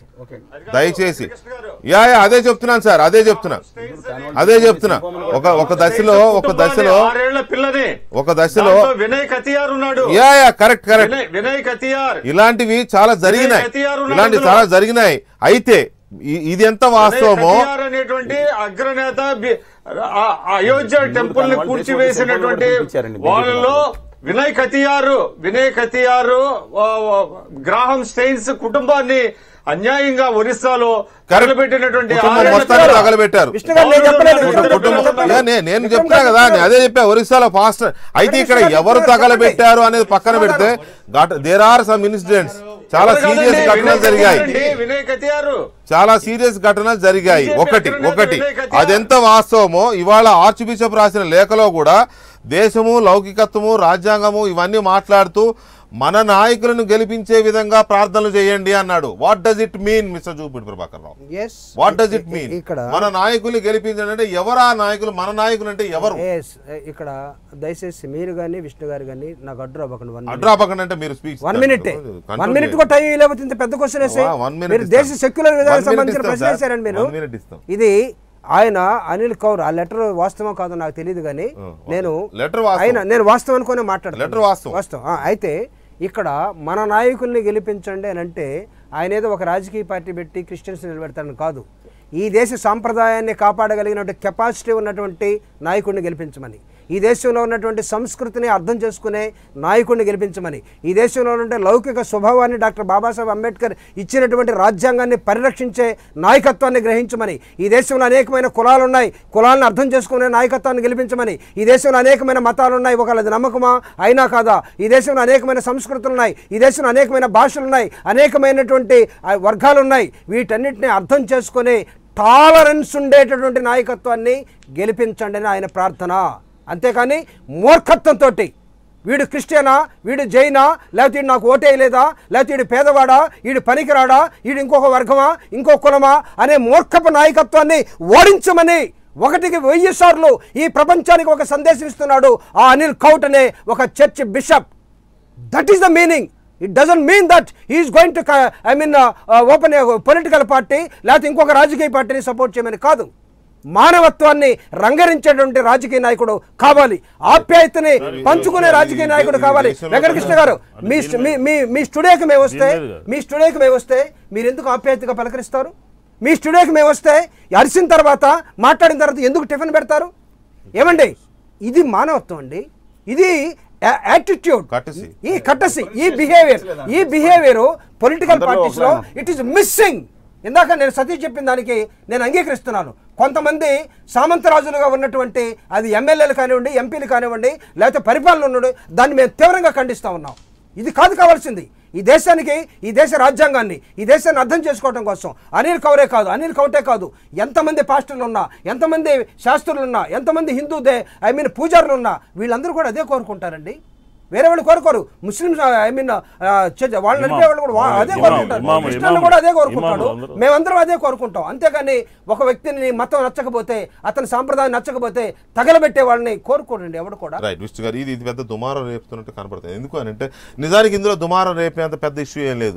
దయచేసి యా యా అదే చెప్తున్నాను సార్ అదే చెప్తున్నా అదే చెప్తున్నా ఒక ఒక దశలో ఒక దశలో ఆరేళ్ల పిల్లని ఒక దశలో దాంట్లో వినయ్ కతియార్ ఉన్నాడు yeah yeah correct correct Vinay Vinay Katiyar ఇలాంటివి చాలా జరిగినాయి కతియార్ ఉన్నాడు ఇలాంటివి అందులో. చాలా జరిగినాయి అయితే ఇ- ఇది ఎంత వాస్తవమో వినయ్ కతియార్ అనేటువంటి అగ్రనేత బి- ఆ- ఆ అయోధ్య టెంపుల్ ని వాళ్ళు కూర్చివేసినటువంటి దేశంలో పిలిపించారండి వాళ్ళలో వినయ్ కతియారు వినయ్ కతియారు ఆ, ఆ, గ్రాహం స్టెయిన్స్ కుటుంబాన్ని అన్యాయంగా ఒరిస్సాలో తగలబెట్టినటువంటి కుటుంబం ఆరేళ్ల మొత్తాన్ని పిల్ల. తగలబెట్టారు విష్ణు గారు నేను చెప్పలేదు కుటుంబం- విష్ణు గారు కుటుంబం చెప్పలేదు. యా, నే- నేను చెప్తున్నా కదా నేను అదే చెప్పా ఒరిస్సాలో పాస్టర్ అయితే ఇక్కడ ఎవరు తగలబెట్టారు అనేది పక్కన పెడితే దేర్ ఆర్ సమ్ ఇన్సిడెంట్స్ చాలా ఎవరు సీరియస్ కాదండి, ఘటనలు వినయ్ జరిగాయి కతియార్ అండి, వినయ్ కతియారు చాలా సీరియస్ ఘటనలు జరిగాయి బీజేపీ ఒకటి అగ్రనేత ఒకటి వినయ్ కతియార్. అదెంత వాస్తవమో ఇవాళ ఆర్చ్ బిషప్ రాసిన లేఖలో కూడా దేశము లౌకికత్వము రాజ్యాంగము ఇవన్నీ మాట్లాడుతూ మన నాయకులను గెలిపించే విధంగా ప్రార్థనలు చేయండి అన్నాడు what does it mean mister Jupudi Prabhakar Rao Yes. What does it mean ఇక్కడ మన నాయకులు గెలిపించండి అంటే ఎవరు ఆ నాయకులు మన నాయకులు అంటే ఎవరు Yes, ఇక్కడ దయచేసి మీరు కానీ విష్ణు గారు కానీ నాకు అడ్డు అవ్వకండి వన్ అడ్రా పక్కన అంటే మీరు speech one minute one minute కూడా టైం లేకపోతే ఇంత పెద్ద క్వశ్చన్ వేస్తే వా, one minute మీరు ఇస్తాం. దేశ సెక్యులర్ One విధానానికి minute సంబంధించిన ఇస్తాం, ప్రశ్న sir. వేశారండి మీరు One minute ఇస్తాం. ఇది ఆయన అనిల్ కౌర్ ఆ లెటర్ వాస్తవం కాదో నాకు తెలియదు కానీ ఆ, నేను letter వాస్తవం. ఆయన నేను వాస్తవం అనుకునే మాట్లాడతాను Letter వాస్తవం. వాస్తవం ఆ, అయితే ఇక్కడ మన నాయకుల్ని గెలిపించండి అని అంటే ఆయన ఏదో ఒక రాజకీయ పార్టీ పెట్టి క్రిస్టియన్స్ నిలబెడతాడని కాదు ఈ దేశ సాంప్రదాయాన్ని కాపాడగలిగినటువంటి కెపాసిటీ ఉన్నటువంటి నాయకుడిని గెలిపించమని ఈ దేశంలో ఉన్నటువంటి సంస్కృతిని అర్థం చేసుకునే నాయకుడిని గెలిపించమని ఈ దేశంలో ఉన్నటువంటి లౌకిక స్వభావాన్ని డాక్టర్ బాబాసాహెబ్ అంబేద్కర్ ఇచ్చినటువంటి రాజ్యాంగాన్ని పరిరక్షించే నాయకత్వాన్ని గ్రహించమని ఈ దేశంలో అనేకమైన కులాలు ఉన్నాయి కులాలను అర్థం చేసుకునే నాయకత్వాన్ని గెలిపించమని ఈ దేశంలో అనేకమైన మతాలు ఉన్నాయి ఒకవేళ అది నమ్మకమా అయినా కాదా ఈ దేశంలో అనేకమైన సంస్కృతులు ఉన్నాయి ఈ దేశంలో అనేకమైన భాషలు ఉన్నాయి అనేకమైనటువంటి ఆ, వర్గాలు ఉన్నాయి వీటన్నిటిని అర్థం చేసుకునే టాలరెన్స్ ఉండేటటువంటి నాయకత్వాన్ని గెలిపించండి అని ఆయన ప్రార్థన అంతేకాని మూర్ఖత్వంతో వీడు క్రిస్టియనా వీడు జైనా లేకపోతే వీడు నాకు ఓటేయలేదా లేకపోతే వీడు పేదవాడా వీడు పనికిరాడా వీడు ఇంకొక వర్గమా ఇంకో కులమా అనే మూర్ఖపు నాయకత్వాన్ని ఓడించమని ఒకటికి వెయ్యి సార్లు ఈ ప్రపంచానికి ఒక సందేశం ఇస్తున్నాడు ఆ అనిల్ కౌట్ అనే ఒక church bishop that is the meaning it doesn't mean that is going to I mean open political party లేకపోతే ఇంకొక రాజకీయ పార్టీని సపోర్ట్ చేయమని కాదు మానవత్వాన్ని రంగరించేటువంటి రాజకీయ నాయకుడు కావాలి ఆప్యాయతని పంచుకునే రాజకీయ నాయకుడు కావాలి వెంకటకృష్ణ గారు మీ మీ మీ మీ స్టూడియోకి మేము వస్తే మీ స్టూడియోకి మేము వస్తే మీరు ఎందుకు ఆప్యాయతగా పలకరిస్తారు మీ స్టూడియోకి మేము వస్తే అరిసిన తర్వాత మాట్లాడిన తర్వాత ఎందుకు టిఫిన్ పెడతారు ఏమండి ఇది మానవత్వం అండి ఇది యాటిట్యూడ్ Courtesy. ఈ కట్టసి ఈ బిహేవియర్ ఈ బిహేవియర్ పొలిటికల్ అందరిలో పార్టీస్ లో ఒక ఇట్ ఈస్ మిస్సింగ్ ఇందాక నేను సతీష్ చెప్పిన దానికి నేను అంగీకరిస్తున్నాను కొంతమంది సామంతరాజులుగా ఉన్నటువంటి అది ఎమ్మెల్యేలు కానివ్వండి ఎంపీలు కానివ్వండి లేకపోతే పరిపాలన ఉన్నాడు దాన్ని మేము తీవ్రంగా ఖండిస్తా ఉన్నాం ఇది కాదు కావాల్సింది ఈ దేశానికి ఈ దేశ రాజ్యాంగాన్ని ఈ దేశాన్ని అర్థం చేసుకోవడం కోసం అనిల్ కౌరే కాదు అనిల్ కౌటే కాదు ఎంతమంది పాస్టర్లు ఉన్నా ఎంతమంది శాస్త్రులు ఉన్నా ఎంతమంది హిందూ దే ఐ మీన్ పూజారులు ఉన్నా వీళ్ళందరూ కూడా అదే కోరుకుంటారండి వేరే వాళ్ళు కోరుకోరు ముస్లిమ్స్ ఐ మీన్ వాళ్ళు నడిపే వాళ్ళు కూడా వా- అదే ఇమాం, కోరుకుంటారు ఇమాం, క్రిస్టియన్లు ఇమాం, కూడా అదే కోరుకుంటాడు ఇమాములు అందరూ. మేమందరం అదే కోరుకుంటాం అంతేగాని ఒక వ్యక్తిని మతం నచ్చకపోతే అతని సాంప్రదాయం నచ్చకపోతే తగలబెట్టే వాళ్ళని కోరుకోడండి ఎవడు కూడా రైట్ విష్ణు గారు ఇది ఇది పెద్ద దుమారం రేపుతున్నట్టు కనపడుతుంది ఎందుకు అని అంటే నిజానికి ఇందులో దుమారం రేపేంత పెద్ద ఇష్యూ ఏం లేదు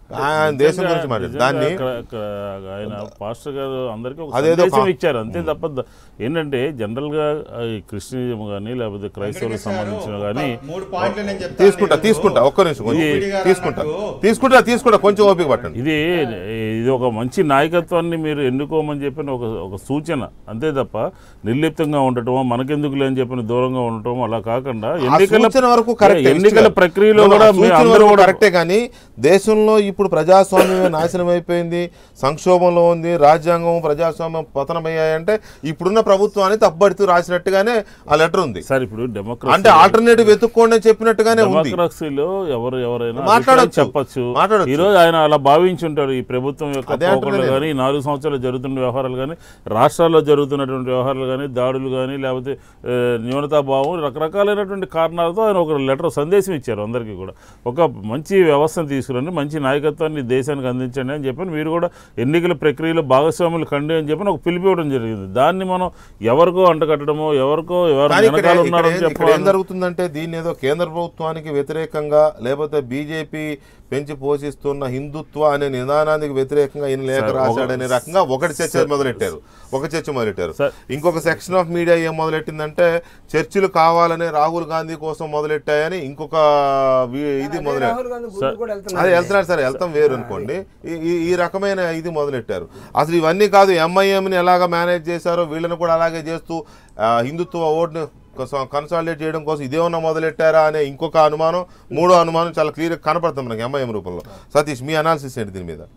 ఆయన దేశం గురించి మాట్లాడు నిజంగా దాన్ని అక్కడ- అక్కడ ఆయన పాస్టర్ గారు అందరికీ ఒక అదేదో సందేశం కా- ఇచ్చారు అంతే తప్ప ద- ఏంటంటే జనరల్ గా ఆ, ఈ క్రిస్టియనిజం కానీ లేకపోతే క్రైస్తవులకు సంబంధించిన కానీ మూడు పాయింట్లు నేను చెప్తాను తీసుకుంటా మీకు. తీసుకుంటా ఒక్క నిమిషం కొంచెం ఓపిడి గారు తీసుకుంటా అన్నట్టు తీసుకుంటా తీసుకుంటా కొంచెం ఓపిక పట్టండి ఇది ఇది ఒక మంచి నాయకత్వాన్ని మీరు ఎన్నుకోమని చెప్పిన ఒక ఒక సూచన అంతే తప్ప నిర్లిప్తంగా ఉండటమో మనకెందుకు లేని చెప్పిన దూరంగా ఉండటం అలా కాకుండా ఆ ఎన్నికల సూచన వరకు కరెక్టే, ఎన్నికల ఇష్టం. ప్రక్రియలో No, no, కూడా ఆ మీ సూచన అందరూ వరకు కూడా కరెక్టే కానీ దేశంలో ఇప్పుడు ప్రజాస్వామ్యమే నాశనం అయిపోయింది సంక్షోభంలో ఉంది రాజ్యాంగం ప్రజాస్వామ్యం పతనమయ్యాయంటే ఇప్పుడున్న ప్రభుత్వాన్ని తప్పబడుతూ రాసినట్టుగానే ఆ లెటర్ ఉంది సార్ ఇప్పుడు అంటే డెమోక్రసీ ఆల్టర్నేటివ్ వెతుక్కోండి అని చెప్పినట్టుగానే ఉంది డెమోక్రసీలో ఎవరు ఎవరైనా మాట్లాడొచ్చు. అభిప్రాయం చెప్పొచ్చు మాట్లాడొచ్చు. ఈ రోజు ఆయన అలా భావించి ఉంటారు ఈ ప్రభుత్వం యొక్క అదే పోకడలు అంటున్నా కానీ ఈ నాలుగు సంవత్సరాలు జరుగుతున్న వ్యవహారాలు కానీ రాష్ట్రాల్లో జరుగుతున్నటువంటి వ్యవహారాలు కానీ దాడులు కానీ లేకపోతే ఆ, న్యూనతాభావం రకరకాలైనటువంటి కారణాలతో ఆయన ఒక లెటర్ సందేశం ఇచ్చారు అందరికీ కూడా ఒక మంచి వ్యవస్థను తీసుకురండి మంచి నాయకత్వాన్ని దేశానికి అందించండి అని చెప్పి మీరు కూడా ఎన్నికల ప్రక్రియలో భాగస్వాములు కండి అని చెప్పి ఒక పిలిపి ఇవ్వడం జరిగింది దాన్ని మనం ఎవరికో అంటగట్టడమో ఎవరికో ఎవరు కానీ ఇక్కడ వెనకాల ఇక్కడ ఉన్నారని ఏం- ఇక్కడ ఏం చెప్పాలి జరుగుతుందంటే దీన్ని ఏదో కేంద్ర ప్రభుత్వానికి వ్యతిరేకంగా లేకపోతే బీజేపీ పెంచి పోషిస్తున్న హిందుత్వ అనే నిదానానికి వ్యతిరేకంగా ఈయన లేఖ సార్, ఒక- రాశాడనే రకంగా ఒకటి చర్చ మొదలెట్టారు ఒక చర్చ మొదలెట్టారు సార్. ఇంకొక సెక్షన్ ఆఫ్ మీడియా ఏం మొదలెట్టిందంటే చర్చిలు కావాలనే రాహుల్ గాంధీ కోసం మొదలెట్టాయని ఇంకొక వి- ఇది మొదలెట్టారు రాహుల్ గాంధీ గుళ్ళు కూడా వెళ్తున్నారు. అదే వెళ్తున్నారు సరే వెళ్తాం వేరు అనుకోండి ఈ- ఈ- ఈ రకమైన ఇది మొదలెట్టారు అసలు ఇవన్నీ కాదు ఎంఐఎంని ఎలాగ మేనేజ్ చేశారో వీళ్ళని కూడా అలాగే చేస్తూ ఆ, హిందుత్వ ఓట్ని కన్సాలిడేట్ చేయడం కోసం ఇదేమన్నా మొదలెట్టారా అనే ఇంకొక అనుమానం మూడో అనుమానం చాలా క్లియర్గా కనపడుతుంది మనకి ఎంఐఎం రూపంలో సతీష్ మీ అనాలిసిస్ ఏంటి దీని మీద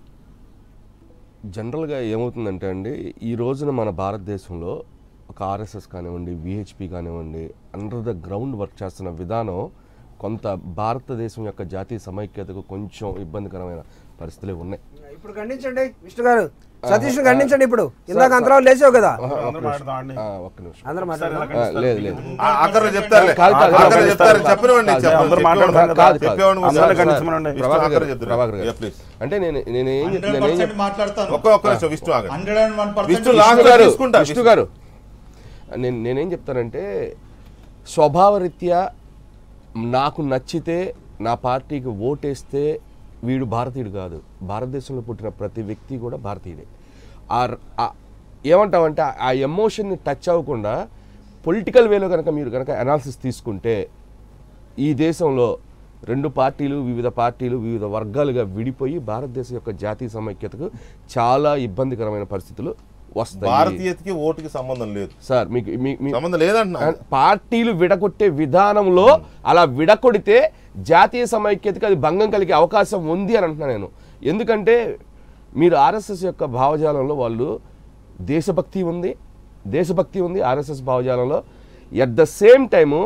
జనరల్గా ఏమవుతుందంటే అండి ఈ రోజున మన భారతదేశంలో ఒక ఆర్ఎస్ఎస్ కానివ్వండి విహెచ్పి కానివ్వండి అండర్ ద గ్రౌండ్ వర్క్ చేస్తున్న విధానం కొంత భారతదేశం యొక్క జాతీయ సమైక్యతకు కొంచెం ఇబ్బందికరమైన పరిస్థితులే ఉన్నాయి ఇప్పుడు ఖండించండి విష్ణు గారు సతీష్ ఖండించండి ఇప్పుడు ఇందాక అంతరాలు లేచావు కదా అందరూ మాట్లాడదామండి. ఆ, ఒక్క నిమిషం అందరూ మాట్లాడారు ఆ, లేదు లేదు అక్కడ చెప్తారు కాదు, కాదు, కాదు, అక్కడ కాదు, చెప్తారు కాదు, చెప్పనివ్వండి కాదు, చెప్పండి. అందరూ చెప్పేవాడు మాట్లాడతారు కదా, కాదు, కాదు. చెప్పేవాడు కూడా అందరిని సార్. ఖండించమనండి. విష్ణు ప్రభాకర్ అక్కడ గారు, చెప్తారు. ప్రభాకర్ Yeah, గారు. please. అంటే నేను నేను ఏం చెప్- హండ్రెడ్ నేను ఏం పర్సెంట్ చెప్- మాట్లాడతాను ఒక్క ఒక్క నిమిషం విష్ణు ఆగండి hundred and one Vishnu percent last Vishnu garu తీసుకుంటా, విష్ణు విష్ణు. గారు నేను నేనేం చెప్తానంటే స్వభావరీత్యా నాకు నచ్చితే నా పార్టీకి ఓటేస్తే వీడు భారతీయుడు కాదు భారతదేశంలో పుట్టిన ప్రతి వ్యక్తి కూడా భారతీయుడే ఆ ఆ- ఏమంటామంటే ఆ ఎమోషన్ని టచ్ అవ్వకుండా పొలిటికల్ వేలో కనుక మీరు కనుక అనాలిసిస్ తీసుకుంటే ఈ దేశంలో రెండు పార్టీలు వివిధ పార్టీలు వివిధ వర్గాలుగా విడిపోయి భారతదేశం యొక్క జాతీయ సమైక్యతకు చాలా ఇబ్బందికరమైన పరిస్థితులు వస్తాయి భారతీయతకి ఓటుకి సంబంధం లేదు సార్ మీకు మీ- మీ- సంబంధం లేదంటున్నా పార్టీలు విడగొట్టే విధానంలో అలా విడగొడితే జాతీయ సమైక్యతకి అది భంగం కలిగే అవకాశం ఉంది అని అంటున్నాను నేను ఎందుకంటే మీరు ఆర్ఎస్ఎస్ యొక్క భావజాలంలో వాళ్ళు దేశభక్తి ఉంది దేశభక్తి ఉంది ఆర్ఎస్ఎస్ భావజాలంలో ఎట్ ద సేమ్ టైము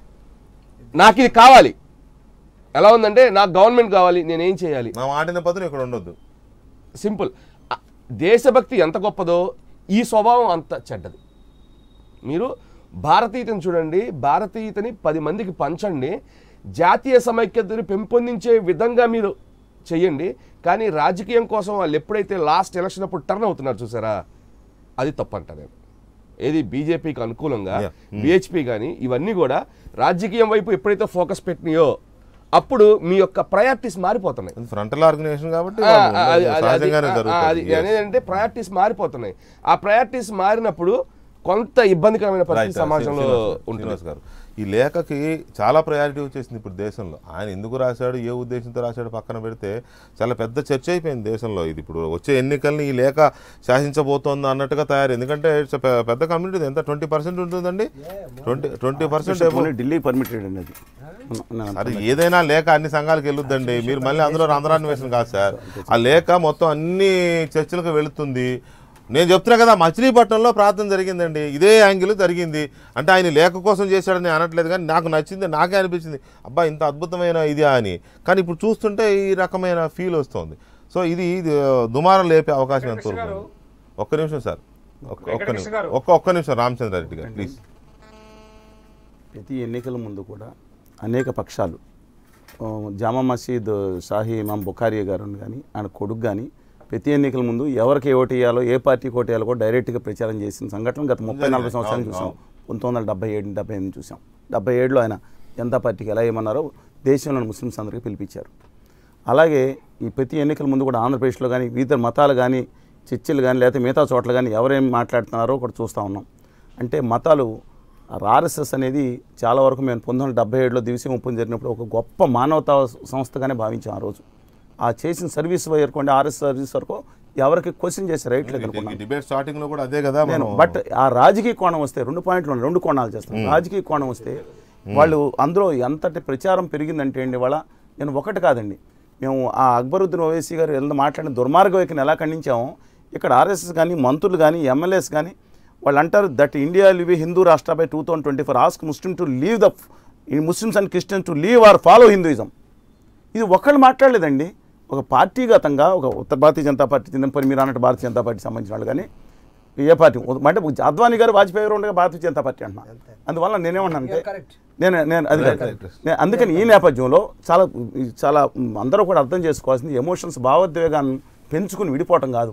నాకు ఇది కావాలి ఎలా ఉందంటే నాకు గవర్నమెంట్ కావాలి నేనేం చేయాలి నా మాటిన పదును ఇక్కడ ఉండొద్దు సింపుల్ ఆ, దేశభక్తి ఎంత గొప్పదో ఈ స్వభావం అంత చెడ్డది మీరు భారతీయతను చూడండి భారతీయతని పది మందికి పంచండి జాతీయ సమైక్యతని పెంపొందించే విధంగా మీరు చెయ్యండి కానీ రాజకీయం కోసం వాళ్ళు ఎప్పుడైతే లాస్ట్ ఎలక్షన్ అప్పుడు టర్న్ అవుతున్నారు చూసారా అది తప్పంట నేను ఏది బీజేపీకి అనుకూలంగా Yeah. బిహెచ్పి కానీ ఇవన్నీ కూడా రాజకీయం వైపు ఎప్పుడైతే ఫోకస్ పెట్టినాయో అప్పుడు మీ యొక్క ప్రయారిటీస్ మారిపోతున్నాయి అది ఫ్రంటల్ ఆర్గనైజేషన్ కాబట్టి ఆ, వాళ్ళు అది- అది- అది- సహజంగానే ఆ, అది జరుగుతుంది Yes. అనేదంటే ప్రయారిటీస్ మారిపోతున్నాయి ఆ ప్రయారిటీస్ మారినప్పుడు కొంత ఇబ్బందికరమైన పరిస్థితి Right, సమాజంలో శ్రీనివాస్ గారు, ఉంటుంది శ్రీనివాస్ గారు ఈ లేఖకి చాలా ప్రయారిటీ వచ్చేసింది ఇప్పుడు దేశంలో ఆయన ఎందుకు రాశాడు ఏ ఉద్దేశంతో రాశాడు పక్కన పెడితే చాలా పెద్ద చర్చ అయిపోయింది దేశంలో ఇది ఇప్పుడు వచ్చే ఎన్నికల్ని ఈ లేఖ శాసించబోతోంది అన్నట్టుగా తయారు ఎందుకంటే it's a పె- పెద్ద కమ్యూనిటీ ఎంత ట్వంటీ పర్సెంట్ ఉంటుందండి twenty twenty percent only Delhi permitted అండి అది నేను అది ఏదైనా లేఖ అన్ని సంఘాలకు వెళ్ళొద్దండి మీరు మళ్ళీ అందులో రంధ్రాన్వేషణ కాదు సార్ ఆ లేఖ మొత్తం అన్ని చర్చలకు వెళుతుంది నేను చెప్తున్నా కదా మచిలీపట్నంలో ప్రార్థన జరిగిందండి ఇదే యాంగిల్ జరిగింది అంటే ఆయన లేఖ కోసం చేశాడని నేను అనట్లేదు కానీ నాకు నచ్చింది నాకే అనిపించింది అబ్బా ఇంత అద్భుతమైన ఇది అని కానీ ఇప్పుడు చూస్తుంటే ఈ రకమైన ఫీల్ వస్తుంది సో ఇది ఇది దుమారం లేపే అవకాశం ఎంత వరకు ఉంది? ఒక్క నిమిషం సార్ ఒక్క ఒక్క వెంకటకృష్ణ నిమిషం గారు. ఒక్క ఒక్క నిమిషం రామచంద్రారెడ్డి గారు ప్లీజ్ ప్రతి ఎన్నికల ముందు కూడా అనేక పక్షాలు ఆ, జామా మసీద్ షాహీ ఇమాం బుఖారియా గారు కానీ ఆయన కొడుకు కానీ ప్రతి ఎన్నికల ముందు ఎవరికి ఓటు వేయాలో ఏ పార్టీకి ఓటు వేయాలో కూడా డైరెక్ట్గా ప్రచారం చేసిన సంఘటనలు గత ముప్పై నలభై సంవత్సరాలు అవును, చూసాం అవును. పంతొమ్మిది వందల డెబ్బై ఏడు డెబ్బై ఎనిమిది చూసాం డెబ్బై ఏడులో ఆయన జనతా పార్టీకి ఎలా ఏమన్నారో దేశంలోని ముస్లిమ్స్ అందరికీ పిలిపించారు అలాగే ఈ ప్రతి ఎన్నికల ముందు కూడా ఆంధ్రప్రదేశ్లో కానీ వివిధ మతాలు కానీ చర్చిలు కానీ లేకపోతే మిగతా చోట్ల కానీ ఎవరేం మాట్లాడుతున్నారో కూడా చూస్తూ ఉన్నాం అంటే మతాలు ఆర్ఎస్ఎస్ అనేది చాలా వరకు మేము పంతొమ్మిది వందల డెబ్బై ఏడులో దివిసి ముప్పై జరిగినప్పుడు ఒక గొప్ప మానవతా సంస్థగానే భావించాం ఆ రోజు ఆ చేసిన సర్వీస్ వరకు ఆర్ఎస్ సర్వీస్ వరకు ఎవరికి క్వశ్చన్ చేసే రైట్ లేదు అనుకున్నాను డిబేట్ స్టార్టింగ్ లో కూడా అదే కదా నేను మనం బట్ ఆ రాజకీయ కోణం వస్తే రెండు పాయింట్లు ఉన్నాయి రెండు కోణాలు చేస్తాను రాజకీయ కోణం వస్తే వాళ్ళు అందులో ఎంతటి ప్రచారం పెరిగిందంటే అండి వాళ్ళ నేను ఒకటి కాదండి మేము ఆ అక్బరుద్దీన్ ఓవైసీ గారు ఎంత మాట్లాడిన దుర్మార్గ వైఖరిని ఎలా ఖండించామో ఇక్కడ ఆర్ఎస్ఎస్ కానీ మంత్రులు కానీ ఎమ్మెల్యేస్ కానీ వాళ్ళు అంటారు that India live Hindu Rashtra by two thousand twenty four ask Muslim to leave the Muslims and Christians to leave or follow Hinduism ఇది ఒక్కళ్ళు మాట్లాడలేదండి ఒక పార్టీగతంగా ఒక ఉత్తర భారతీయ జనతా పార్టీ చెందిన పని మీరు అన్నట్టు భారతీయ జనతా పార్టీ సంబంధించిన వాళ్ళు కానీ ఏ పార్టీ అంటే అద్వానీ గారు వాజ్పేయి గారు ఉండగా భారతీయ జనతా పార్టీ అంటున్నా అందువల్ల నేనేమన్నానంటే correct. నేను నేను అది కాదు. నేను అందుకని ఈ నేపథ్యంలో చాలా చాలా అందరూ కూడా అర్థం చేసుకోవాల్సింది ఎమోషన్స్ భావోద్వేగాన్ని పెంచుకుని విడిపోవటం కాదు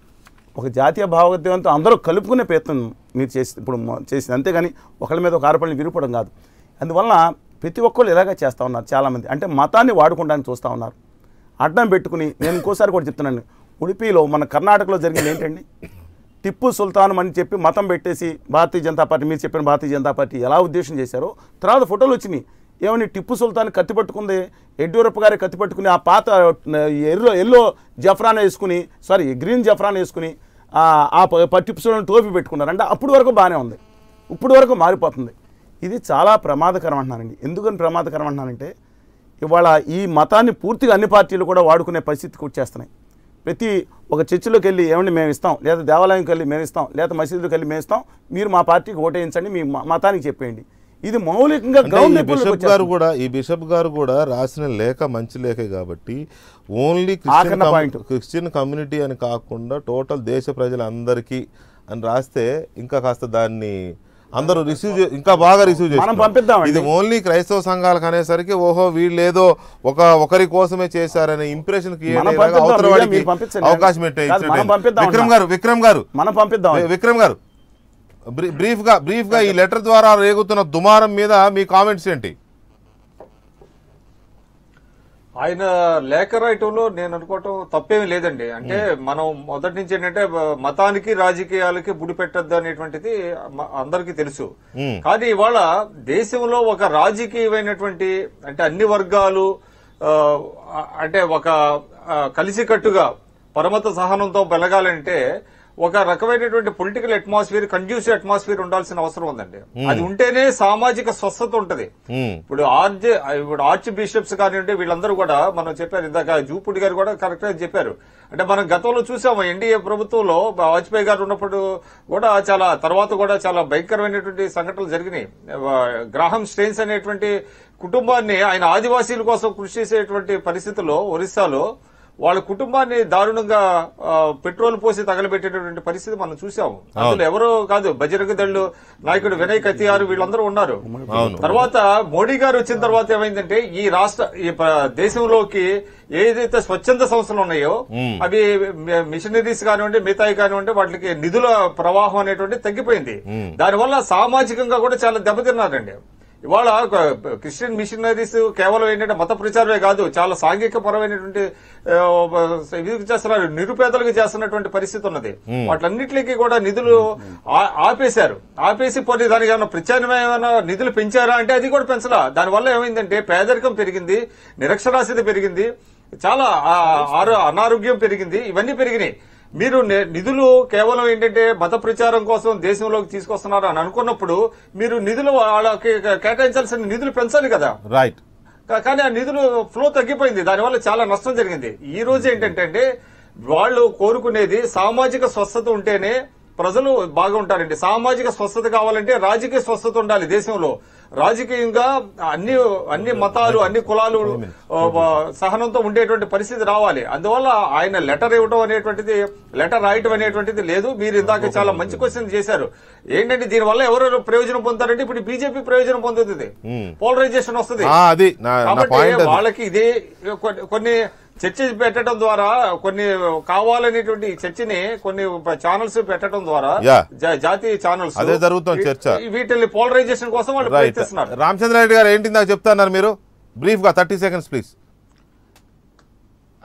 ఒక జాతీయ భావోద్వేగంతో అందరూ కలుపుకునే ప్రయత్నం మీరు చేసి ఇప్పుడు మ- చేసింది అంతేగాని ఒకళ్ళ మీద ఒక ఆరోపణలు విరిపోవడం కాదు అందువలన ప్రతి ఒక్కళ్ళు ఇలాగే చేస్తూ ఉన్నారు చాలామంది అంటే మతాన్ని వాడుకోవడానికి చూస్తూ ఉన్నారు అడ్డం పెట్టుకుని నేను ఇంకోసారి కూడా చెప్తున్నాను ఉడిపిలో మన కర్ణాటకలో జరిగింది ఏంటండి టిప్పు సుల్తాన్ అని చెప్పి మతం పెట్టేసి భారతీయ జనతా పార్టీ మీరు చెప్పిన భారతీయ జనతా పార్టీ ఎలా ఉద్దేశం చేశారో తర్వాత ఫోటోలు వచ్చినాయి ఏమని టిప్పు సుల్తాన్ కత్తి పట్టుకుంది యడ్యూరప్ప గారి కత్తి పట్టుకుని ఆ పాత ఎల్లో ఎల్లో జఫ్రాన్ వేసుకుని సారీ గ్రీన్ జఫ్రాన్ వేసుకుని ఆ ఆ ప- ప- టిప్పు సుల్తాన్ టోపీ పెట్టుకున్నారు అంటే అప్పుడు వరకు బాగానే ఉంది ఇప్పుడు వరకు మారిపోతుంది ఇది చాలా ప్రమాదకరం అంటున్నానండి ఎందుకని ప్రమాదకరం అంటున్నానంటే ఇవాళ ఈ మతాన్ని పూర్తిగా అన్ని పార్టీలు కూడా వాడుకునే పరిస్థితికి వచ్చేస్తున్నాయి ప్రతి ఒక చర్చిలోకి వెళ్ళి ఏమండి మేము ఇస్తాం లేదా దేవాలయంకి వెళ్ళి మేము ఇస్తాం లేదా మసీదుకి వెళ్ళి మేము ఇస్తాం మీరు మా పార్టీకి ఓటేయించండి మీ మ- మతానికి చెప్పేయండి ఇది మౌలికంగా అంటే గ్రౌండ్ ఈ లెవెల్లోకి బిషప్ గారు వచ్చేస్తుంది. కూడా ఈ బిషప్ గారు కూడా రాసిన లేఖ మంచి లేఖే కాబట్టి ఓన్లీ ఆఖరణ క్రిస్టియన్ point. కమ్యూ- క్రిస్టియన్ కమ్యూనిటీ అని కాకుండా టోటల్ దేశ ప్రజలందరికీ అని రాస్తే ఇంకా కాస్త దాన్ని అందరూ రిసీవ్ ఇంకా బాగా రిసీవ్ మనం చేస్తారు పంపిద్దామండి. ఇది ఓన్లీ క్రైస్తవ సంఘాలకు అనేసరికి ఓహో వీళ్ళు ఏదో ఒక ఒకరి కోసమే చేశారనే ఇంప్రెషన్ మనం పంపిద్దాం, అవతల మీడియా వాడికి మీరు పంపించండి. అవకాశం కాదు, మనం ఏంటి పంపిద్దాం విక్రమ్ అన్నా. గారు విక్రమ్ గారు మనం పంపిద్దాం వి- విక్రమ్ గారు బ్రీ- బ్రీఫ్ గా బ్రీఫ్ గా ఈ లెటర్ ద్వారా రేగుతున్న దుమారం మీద మీ కామెంట్స్ ఏంటి ఆయన లేఖ రాయటంలో నేను అనుకోవటం తప్పేమీ లేదండి అంటే మనం మొదటి నుంచి ఏంటంటే మ- మతానికి రాజకీయాలకి బుడి పెట్టద్దు అనేటువంటిది మ- అందరికీ తెలుసు కానీ ఇవాళ దేశంలో ఒక రాజకీయమైనటువంటి అంటే అన్ని వర్గాలు ఆ, అంటే ఒక ఆ, కలిసికట్టుగా పరమత సహనంతో వెలగాలంటే ఒక రకమైనటువంటి పొలిటికల్ అట్మాస్ఫియర్ కండ్యూసివ్ అట్మాస్ఫియర్ ఉండాల్సిన అవసరం ఉందండి అది ఉంటేనే సామాజిక స్వస్థత ఉంటది మ్మ్. ఇప్పుడు ఆర్జ్ ఇప్పుడు ఆర్చ్ బిషప్స్ కానివ్వండి వీళ్ళందరూ కూడా మనం చెప్పారు ఇందాక జూపుడి గారు కూడా కరెక్ట్ గా చెప్పారు అంటే మనం గతంలో చూసాము ఎన్డీఏ ప్రభుత్వంలో వాజ్పేయి గారు ఉన్నప్పుడు కూడా చాలా తర్వాత కూడా చాలా భయంకరమైనటువంటి సంఘటనలు జరిగినాయి గ్రాహం స్టెయిన్స్ అనేటువంటి కుటుంబాన్ని ఆయన ఆదివాసీల కోసం కృషి చేసేటువంటి పరిస్థితుల్లో ఒరిస్సాలో వాళ్ళ కుటుంబాన్ని దారుణంగా ఆ, పెట్రోల్ పోసి తగలబెట్టేటటువంటి పరిస్థితి మనం చూసాము అందులో ఎవరో కాదు బజరంగ దళ్ళు నాయకుడు వినయ్ కతియారు వీళ్ళందరూ ఉన్నారు తర్వాత మోడీ గారు వచ్చిన తర్వాత ఏమైందంటే ఈ రాష్ట్ర ఈ ప- దేశంలోకి ఏదైతే స్వచ్ఛంద సంస్థలు ఉన్నాయో అవి మి- మిషనరీస్ కానివ్వండి మిగతాయి కానివ్వండి వాటికి నిధుల ప్రవాహం అనేటువంటి తగ్గిపోయింది దానివల్ల సామాజికంగా కూడా చాలా దెబ్బతిన్నారండి ఇవాళ ఒక క్రిస్టియన్ మిషనరీస్ కేవలం ఏంటంటే మత ప్రచారమే కాదు చాలా సాంఘిక పరమైనటువంటి ఆ, ఇది చేస్తున్నారు నిరుపేదలకు చేస్తున్నటువంటి పరిస్థితి ఉన్నది వాటిలన్నిటికీ కూడా నిధులు ఆ- ఆపేశారు ఆపేసి పోనీ దానికి ఏమైనా ప్రత్యామ్నాయమైన నిధులు పెంచారా అంటే అది కూడా పెంచలా దానివల్ల ఏమైందంటే పేదరికం పెరిగింది నిరక్షరాస్యత పెరిగింది చాలా ఆ, ఆరో- అనారోగ్యం పెరిగింది ఇవన్నీ పెరిగినాయి మీరు ని- నిధులు కేవలం ఏంటంటే మత ప్రచారం కోసం దేశంలోకి తీసుకొస్తున్నారు అని అనుకున్నప్పుడు మీరు నిధులు వాళ్ళకి కేటాయించాల్సిన నిధులు పెంచాలి కదా రైట్ కా- కానీ ఆ నిధులు ఫ్లో తగ్గిపోయింది దానివల్ల చాలా నష్టం జరిగింది ఈ రోజు ఏంటంటే అంటే వాళ్ళు కోరుకునేది సామాజిక స్వస్థత ఉంటేనే ప్రజలు బాగుంటారండి సామాజిక స్వస్థత కావాలంటే రాజకీయ స్వస్థత ఉండాలి దేశంలో రాజకీయంగా అన్ని అన్ని మతాలు అన్ని కులాలు ఆ, ఆ, సహనంతో ఉండేటువంటి పరిస్థితి రావాలి అందువల్ల ఆయన లెటర్ ఇవ్వడం అనేటువంటిది లెటర్ రాయటం అనేటువంటిది లేదు మీరు ఇందాక చాలా మంచి క్వశ్చన్ చేశారు ఏంటంటే దీనివల్ల ఎవరు ప్రయోజనం పొందుతారంటే ఇప్పుడు బీజేపీ ప్రయోజనం పొందుతుంది పోలరైజేషన్ వస్తుంది ఆ, అది నా- నా కాబట్టి పాయింట్ అది. వాళ్ళకి ఇది కొన్ని- కొన్ని చర్చ పెట్టడం ద్వారా కొన్ని కావాలనేటువంటి ఈ చర్చని కొన్ని ఛానల్స్ పెట్టడం ద్వారా Yeah. జా- జాతీయ ఛానల్స్ అదే జరుగుతోంది చర్చ. వీటిని పోలరైజేషన్ కోసం వాళ్ళు రైట్ ప్రయత్నిస్తున్నారు రామచంద్రారెడ్డి గారు ఏంటి నాకు చెప్తున్నారు మీరు బ్రీఫ్ గా థర్టీ సెకండ్స్ ప్లీజ్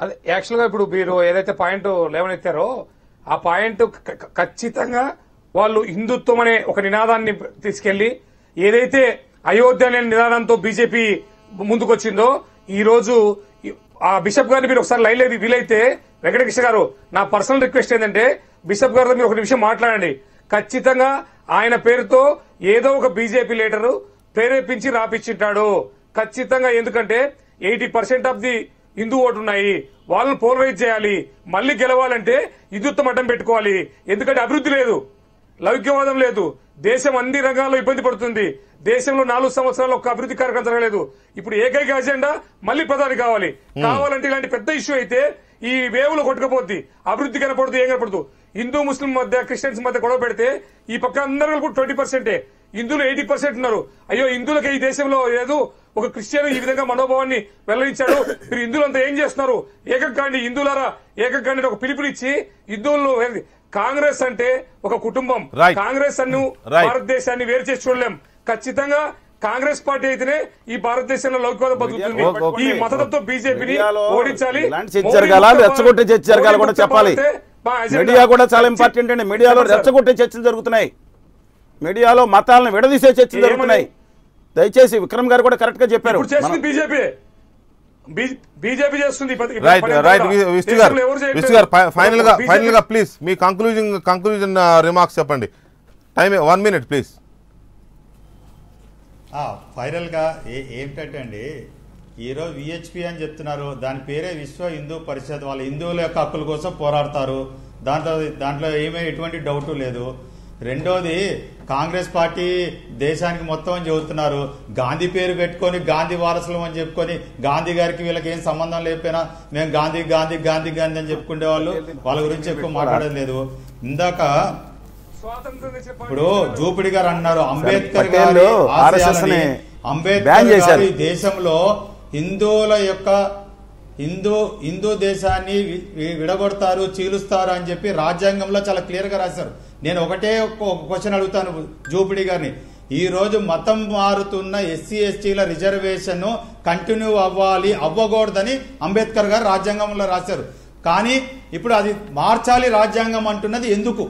అదే యాక్చువల్ గా ఇప్పుడు మీరు ఏదైతే పాయింట్ లేవనెత్తారో ఆ పాయింట్ క- క- ఖచ్చితంగా వాళ్ళు హిందుత్వం అనే ఒక నినాదాన్ని తీసుకెళ్లి ఏదైతే అయోధ్య అనే నినాదంతో బీజేపీ ముందుకొచ్చిందో ఈ రోజు ఈ- ఆ బిషప్ గారిని మీరు ఒకసారి లైన్ లేదు వీలైతే వెంకటకృష్ణ గారు నా పర్సనల్ రిక్వెస్ట్ ఏంటంటే బిషప్ గారితో మీరు ఒక నిమిషం మాట్లాడండి ఖచ్చితంగా ఆయన పేరుతో ఏదో ఒక బీజేపీ లీడరు ప్రేరేపించి రాపించింటాడు ఖచ్చితంగా ఎందుకంటే eighty percent of the Hindu vote ఉన్నాయి వాళ్ళని పోలరైజ్ చేయాలి మళ్ళీ గెలవాలంటే హిందుత్వం అడ్డం పెట్టుకోవాలి ఎందుకంటే అభివృద్ధి లేదు లౌక్యవాదం లేదు దేశం అన్ని రంగాల్లో ఇబ్బంది పడుతుంది దేశంలో నాలుగు సంవత్సరాలు ఒక అభివృద్ధి కార్యక్రమం జరగలేదు ఇప్పుడు ఏకైక అజెండా మళ్ళీ ప్రధాని కావాలి కావాలంటే ఇలాంటి పెద్ద ఇష్యూ అయితే ఈ వేవులో కొట్టుకుపోద్ది అభివృద్ధి కనపడదు ఏం కనపడదు హిందూ ముస్లిం మధ్య క్రిస్టియన్స్ మధ్య గొడవ పెడితే ఈ పక్క అందరూ కూడా ట్వంటీ పర్సెంటే హిందువులు ఎయిటీ పర్సెంట్ ఉన్నారు అయ్యో హిందువులకి ఈ దేశంలో లేదు ఒక క్రిస్టియన్ ఈ విధంగా మనోభావాన్ని వెల్లడించాడు మీరు హిందువులంతా ఏం చేస్తున్నారు ఏకగ్గాండి హిందువులారా ఏకగ్గాండి ఒక పిలుపునిచ్చి హిందువులను ఏంది? కాంగ్రెస్ అంటే ఒక కుటుంబం Right. కాంగ్రెస్ అన్ను Right. భారతదేశాన్ని వేరు చేసి చూడలేం ఖచ్చితంగా కాంగ్రెస్ పార్టీ అయితేనే ఈ భారతదేశంలో లౌకికవాదం బతుకుతుంది ఓకే, ఓకే. ఈ మతతత్వ బీజేపీని మీడియాలో ఓడించాలి ఇలాంటి చర్చ మోడీ జరగాల ముక్త రెచ్చగొట్టే చర్చ జరగాల కూడా మోడీ చెప్పాలి ముక్త మా అజెండా. మీడియా కూడా చాలా ఖచ్చి- ఇంపార్టెంట్ అండి మీడియాలో చెప్పండి సార్. రెచ్చగొట్టే చర్చలు జరుగుతున్నాయి మీడియాలో మతాలను విడదీసే చర్చలు ఏమని? జరుగుతున్నాయి దయచేసి విక్రమ్ గారు కూడా కరెక్ట్ గా చెప్పారు ఇప్పుడు చేస్తుంది మనం- బీజేపీ బీజేపీ చేస్తుంది పది- రైట్ పన్నెండు రైట్ ఏళ్ళ. విష్ణు గారు దేశంలో ఎవరు చేయట్లేదు. విష్ణు గారు ఫైనల్ గా BJP ఫైనల్ గా ప్లీజ్ మీ కంక్లూజన్ కంక్లూజన్ రిమార్క్స్ చెప్పండి టైం వన్ మినిట్ ప్లీజ్ ఆ, ఫైనల్గా ఏ ఏమిటంటే అండి ఈరోజు విహెచ్పి అని చెప్తున్నారు దాని పేరే విశ్వ హిందూ పరిషత్ వాళ్ళ హిందువుల యొక్క హక్కుల కోసం పోరాడతారు దాంట్లో దాంట్లో ఏమీ ఎటువంటి డౌట్ లేదు రెండోది కాంగ్రెస్ పార్టీ దేశానికి మొత్తం అని చెబుతున్నారు గాంధీ పేరు పెట్టుకొని గాంధీ వారసులం అని చెప్పుకొని గాంధీ గారికి వీళ్ళకి ఏం సంబంధం లేకపోయినా మేము గాంధీ గాంధీ గాంధీ గాంధీ అని చెప్పుకునే వాళ్ళు వాళ్ళ గురించి ఎక్కువ మాట్లాడేది లేదు ఇందాక స్వాతంత్రం తెచ్చిన పార్టీ ఇప్పుడు జూపిడి గారు అన్నారు అంబేద్కర్ పటేల్ గారి RSS ఆశయాలని ని అంబేద్కర్ బ్యాన్ గారు చేశారు. ఈ దేశంలో హిందువుల యొక్క హిందూ హిందూ దేశాన్ని వి- వి- విడగొడతారు చీలుస్తారు అని చెప్పి రాజ్యాంగంలో చాలా క్లియర్ గా రాశారు నేను ఒకటే ఒక క్వశ్చన్ అడుగుతాను జూపిడి గారిని ఈ రోజు మతం మారుతున్న ఎస్సీ ఎస్టీల రిజర్వేషన్ కంటిన్యూ అవ్వాలి అవ్వకూడదని అంబేద్కర్ గారు రాజ్యాంగంలో రాశారు కానీ ఇప్పుడు అది మార్చాలి రాజ్యాంగం అంటున్నది ఎందుకు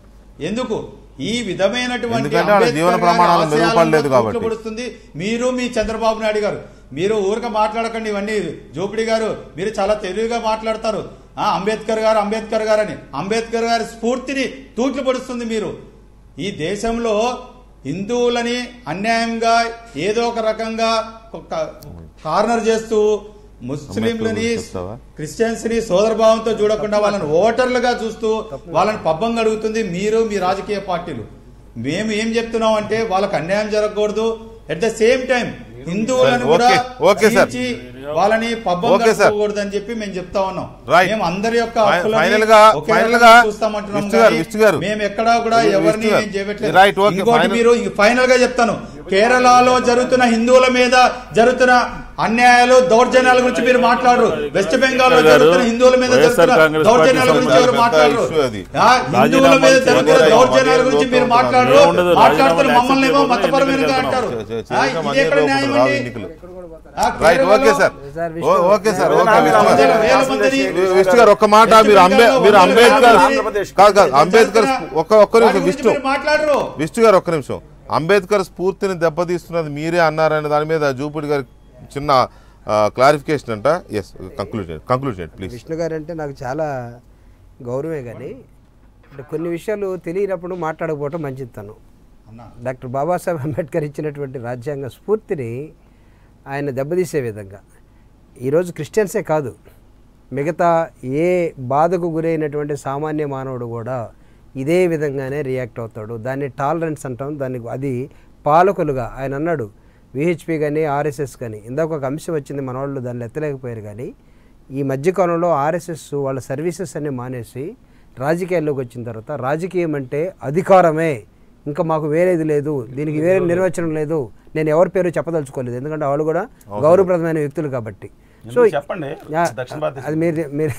ఎందుకు ఈ విధమైనటువంటి ఎందుకంటే వాళ్ళ జీవన అంబేద్కర్ గారి ప్రమాణాలు ఆశయాలను మెరుగుపడలేదు కాబట్టి. తూట్లుపడుస్తుంది మీరు మీ చంద్రబాబు నాయుడు గారు మీరు ఊరక మాట్లాడకండి ఇవన్నీ జోపిడి గారు మీరు చాలా తెలివిగా మాట్లాడతారు ఆ అంబేద్కర్ గారు అంబేద్కర్ గారు అని అంబేద్కర్ గారి స్ఫూర్తిని తూట్లు పడుస్తుంది మీరు ఈ దేశంలో హిందువులని అన్యాయంగా ఏదో ఒక రకంగా ఒక కార్నర్ చేస్తూ ముస్లింలని చెప్తావా? క్రిస్టియన్స్ ని సోదరభావంతో చూడకుండా వాళ్ళని ఓటర్లుగా చూస్తూ వాళ్ళని పబ్బం గడుగుతుంది మీరు మీ రాజకీయ పార్టీలు మేము ఏం చెప్తున్నాం అంటే వాళ్ళకి అన్యాయం జరగకూడదు అట్ ద సేమ్ టైం హిందువులను ఓకే, కూడా ఓకే సార్. చీల్చి వాళ్ళని పబ్బం ఓకే సార్. గడపకూడదు అని చెప్పి మేము చెప్తా ఉన్నాం రైట్. మేము అందరి యొక్క ఫై- హక్కులని ఫైనల్ గా ఒకే ఫైనల్ రకంగా గా చూస్తామంటున్నాం విష్ణు గారు కానీ విష్ణు గారు మేము ఎక్కడా కూడా విష్ణు ఎవరిని గారు. ఏం చేయట్లేదు రైట్, ఓకే, ఇంకోటి ఫైనల్. మీరు ఫైనల్ గా చెప్తాను కేరళలో జరుగుతున్న హిందువుల మీద జరుగుతున్న అన్యాయాలు దౌర్జన్యాల గురించి మీరు మాట్లాడరు వెస్ట్ బెంగాల్ లో గారు, జరుగుతున్న హిందువుల మీద వైఎస్ఆర్ జరుగుతున్న కాంగ్రెస్ దౌర్జన్యాల పార్టీ గురించి ఎవరు పెద్ద మాట్లాడరు ఇష్యూ అది. ఆ, హిందువుల మీద రాజీనామా జరుగుతున్న చేయాలి. దౌర్జన్యాల గురించి మీరు ఏముండదు, మాట్లాడరు రాజీనామాలు మాట్లాడుతున్న యాక్సెప్ట్ మమ్మల్ని ఏమో చేయకపోతే మతపరమైన ఎన్నికలు అంటారు చే- చే- ఆ, చేయడం ఇది ఎక్కడ అనేది న్యాయం రావు అండి? ఎన్నికలు ఆ, రైట్ ఓకే కేరళలో సార్ సార్, విష్ణు ఓ- ఓకే సార్ నేను ఓకే విష్ణు వందల గారు. వేల మందిని విష్ణు గారు ఒక్క మాట మీరు అంబే మీరు అంబేద్కర్ ఆంధ్రప్రదేశ్ కాదు కాదు అంబేద్కర్ ఒక్క ఒక్క వాటి నిమిషం గురించి విష్ణు మీరు మాట్లాడరు విష్ణు గారు ఒక్క నిమిషం అంబేద్కర్ స్ఫూర్తిని దెబ్బతీస్తున్నది మీరే అన్నారనే దాని మీద జూపుడి గారి చిన్న క్లారిఫికేషన్ అంట yes conclusion conclusion please Vishnu garu అంటే నాకు చాలా గౌరవమే కానీ అంటే కొన్ని విషయాలు తెలియనప్పుడు మాట్లాడకపోవటం మంచిది తను అన్నా డాక్టర్ బాబాసాహెబ్ అంబేద్కర్ ఇచ్చినటువంటి రాజ్యాంగ స్ఫూర్తిని ఆయన దెబ్బతీసే విధంగా ఈరోజు క్రిస్టియన్సే కాదు మిగతా ఏ బాధకు గురైనటువంటి సామాన్య మానవుడు కూడా ఇదే విధంగానే రియాక్ట్ అవుతాడు దాన్ని టాలరెన్స్ అంటాం దాన్ని అది పాలకులుగా ఆయన అన్నాడు విహెచ్పి కానీ ఆర్ఎస్ఎస్ కానీ ఇందాక ఒక అంశం వచ్చింది మన వాళ్ళు దాన్ని ఎత్తలేకపోయారు కానీ ఈ మధ్యకాలంలో ఆర్ఎస్ఎస్ వాళ్ళ సర్వీసెస్ అన్ని మానేసి రాజకీయాల్లోకి వచ్చిన తర్వాత రాజకీయం అంటే అధికారమే ఇంకా మాకు వేరేది లేదు దీనికి వేరే నిర్వచనం లేదు నేను ఎవరి పేరు చెప్పదలుచుకోలేదు ఎందుకంటే వాళ్ళు కూడా గౌరవప్రదమైన వ్యక్తులు కాబట్టి సో ఎందుకు చెప్పండి యా, దక్షిణ భారతదేశం అది మీరు మీరు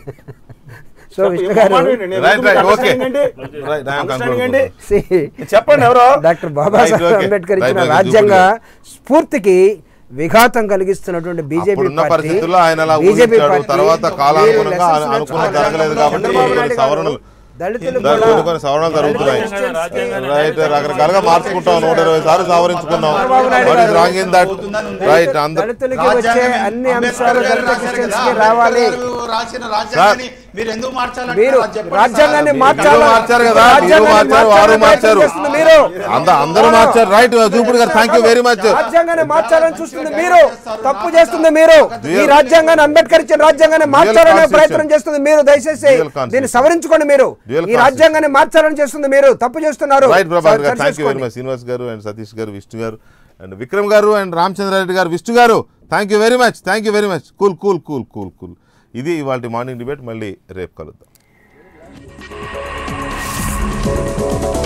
సో చెప్పు, విష్ణు ఏం గారు మాట్లాడండి, నేను రైట్ రైట్ ఎందుకు ఓకే understanding ఏంటి? రైట్ ఐ యామ్ Understanding ఏంటి? See, చెప్పండి ఎవరో doctor Babasaheb Right, okay. Ambedkar Right, ఇచ్చిన okay, రాజ్యాంగ చూపుడు. స్ఫూర్తికి విఘాతం కలిగిస్తున్నటువంటి బీజేపీ అప్పుడున్న పార్టీ పరిస్థితుల్లో ఆయన అలా బీజేపీ ఊహించాడు పార్టీ తర్వాత మీరు కాలానుగుణంగా లెసన్స్ అనుకున్న నేర్చుకోవాలి. జరగలేదు కాబట్టి చంద్రబాబు కొన్ని నాయుడు గారు సవరణలు దళితులు దాని కూడా- కొన్ని కొన్ని సవరణలు జరుగుతున్నాయి రైట్ రకరకాలుగా మార్చుకుంటాం నూట ఇరవై సార్లు సవరించుకున్నాం what is wrong in that right అందరు దళితులకి వచ్చే అన్ని అంశాలు దళిత క్రిస్టియన్స్ కి రావాలి రాసిన రాజ్యాంగాన్ని మీరు ఎందుకు మార్చాలంటే మీరు అది చెప్పండి రాజ్యాంగాన్ని సార్. మార్చాలి అందరూ మార్చారు కదా మీరు రాజ్యాంగాన్ని మార్చారు వారు మార్చాలని మార్చారు ప్రయత్నం చేస్తుంది మీరు అంద అందరూ మార్చారు రైట్ చూపుడు గారు థ్యాంక్ యూ వెరీ మచ్ రాజ్యాంగాన్ని మార్చాలని చూస్తుంది మీరు తప్పు చేస్తుంది మీరు ఈ రాజ్యాంగాన్ని అంబేద్కర్ ఇచ్చిన రాజ్యాంగాన్ని మార్చాలనే constitution. ప్రయత్నం చేస్తుంది మీరు దయచేసి Dual constitution. దీన్ని సవరించుకోండి మీరు Dual ఈ constitution. రాజ్యాంగాన్ని మార్చాలని చేస్తుంది మీరు తప్పు చేస్తున్నారు రైట్ ప్రభాకర్ గారు సరి థ్యాంక్ యూ వెరీ చేసుకోండి. మచ్ శ్రీనివాస్ గారు అండ్ సతీష్ గారు విష్ణు గారు అండ్ విక్రమ్ గారు అండ్ రామచంద్రారెడ్డి గారు విష్ణు గారు thank you very much thank you very much cool cool cool cool cool ఇది ఇవాళ మార్నింగ్ డిబేట్ మళ్ళీ రేపు కలుద్దాం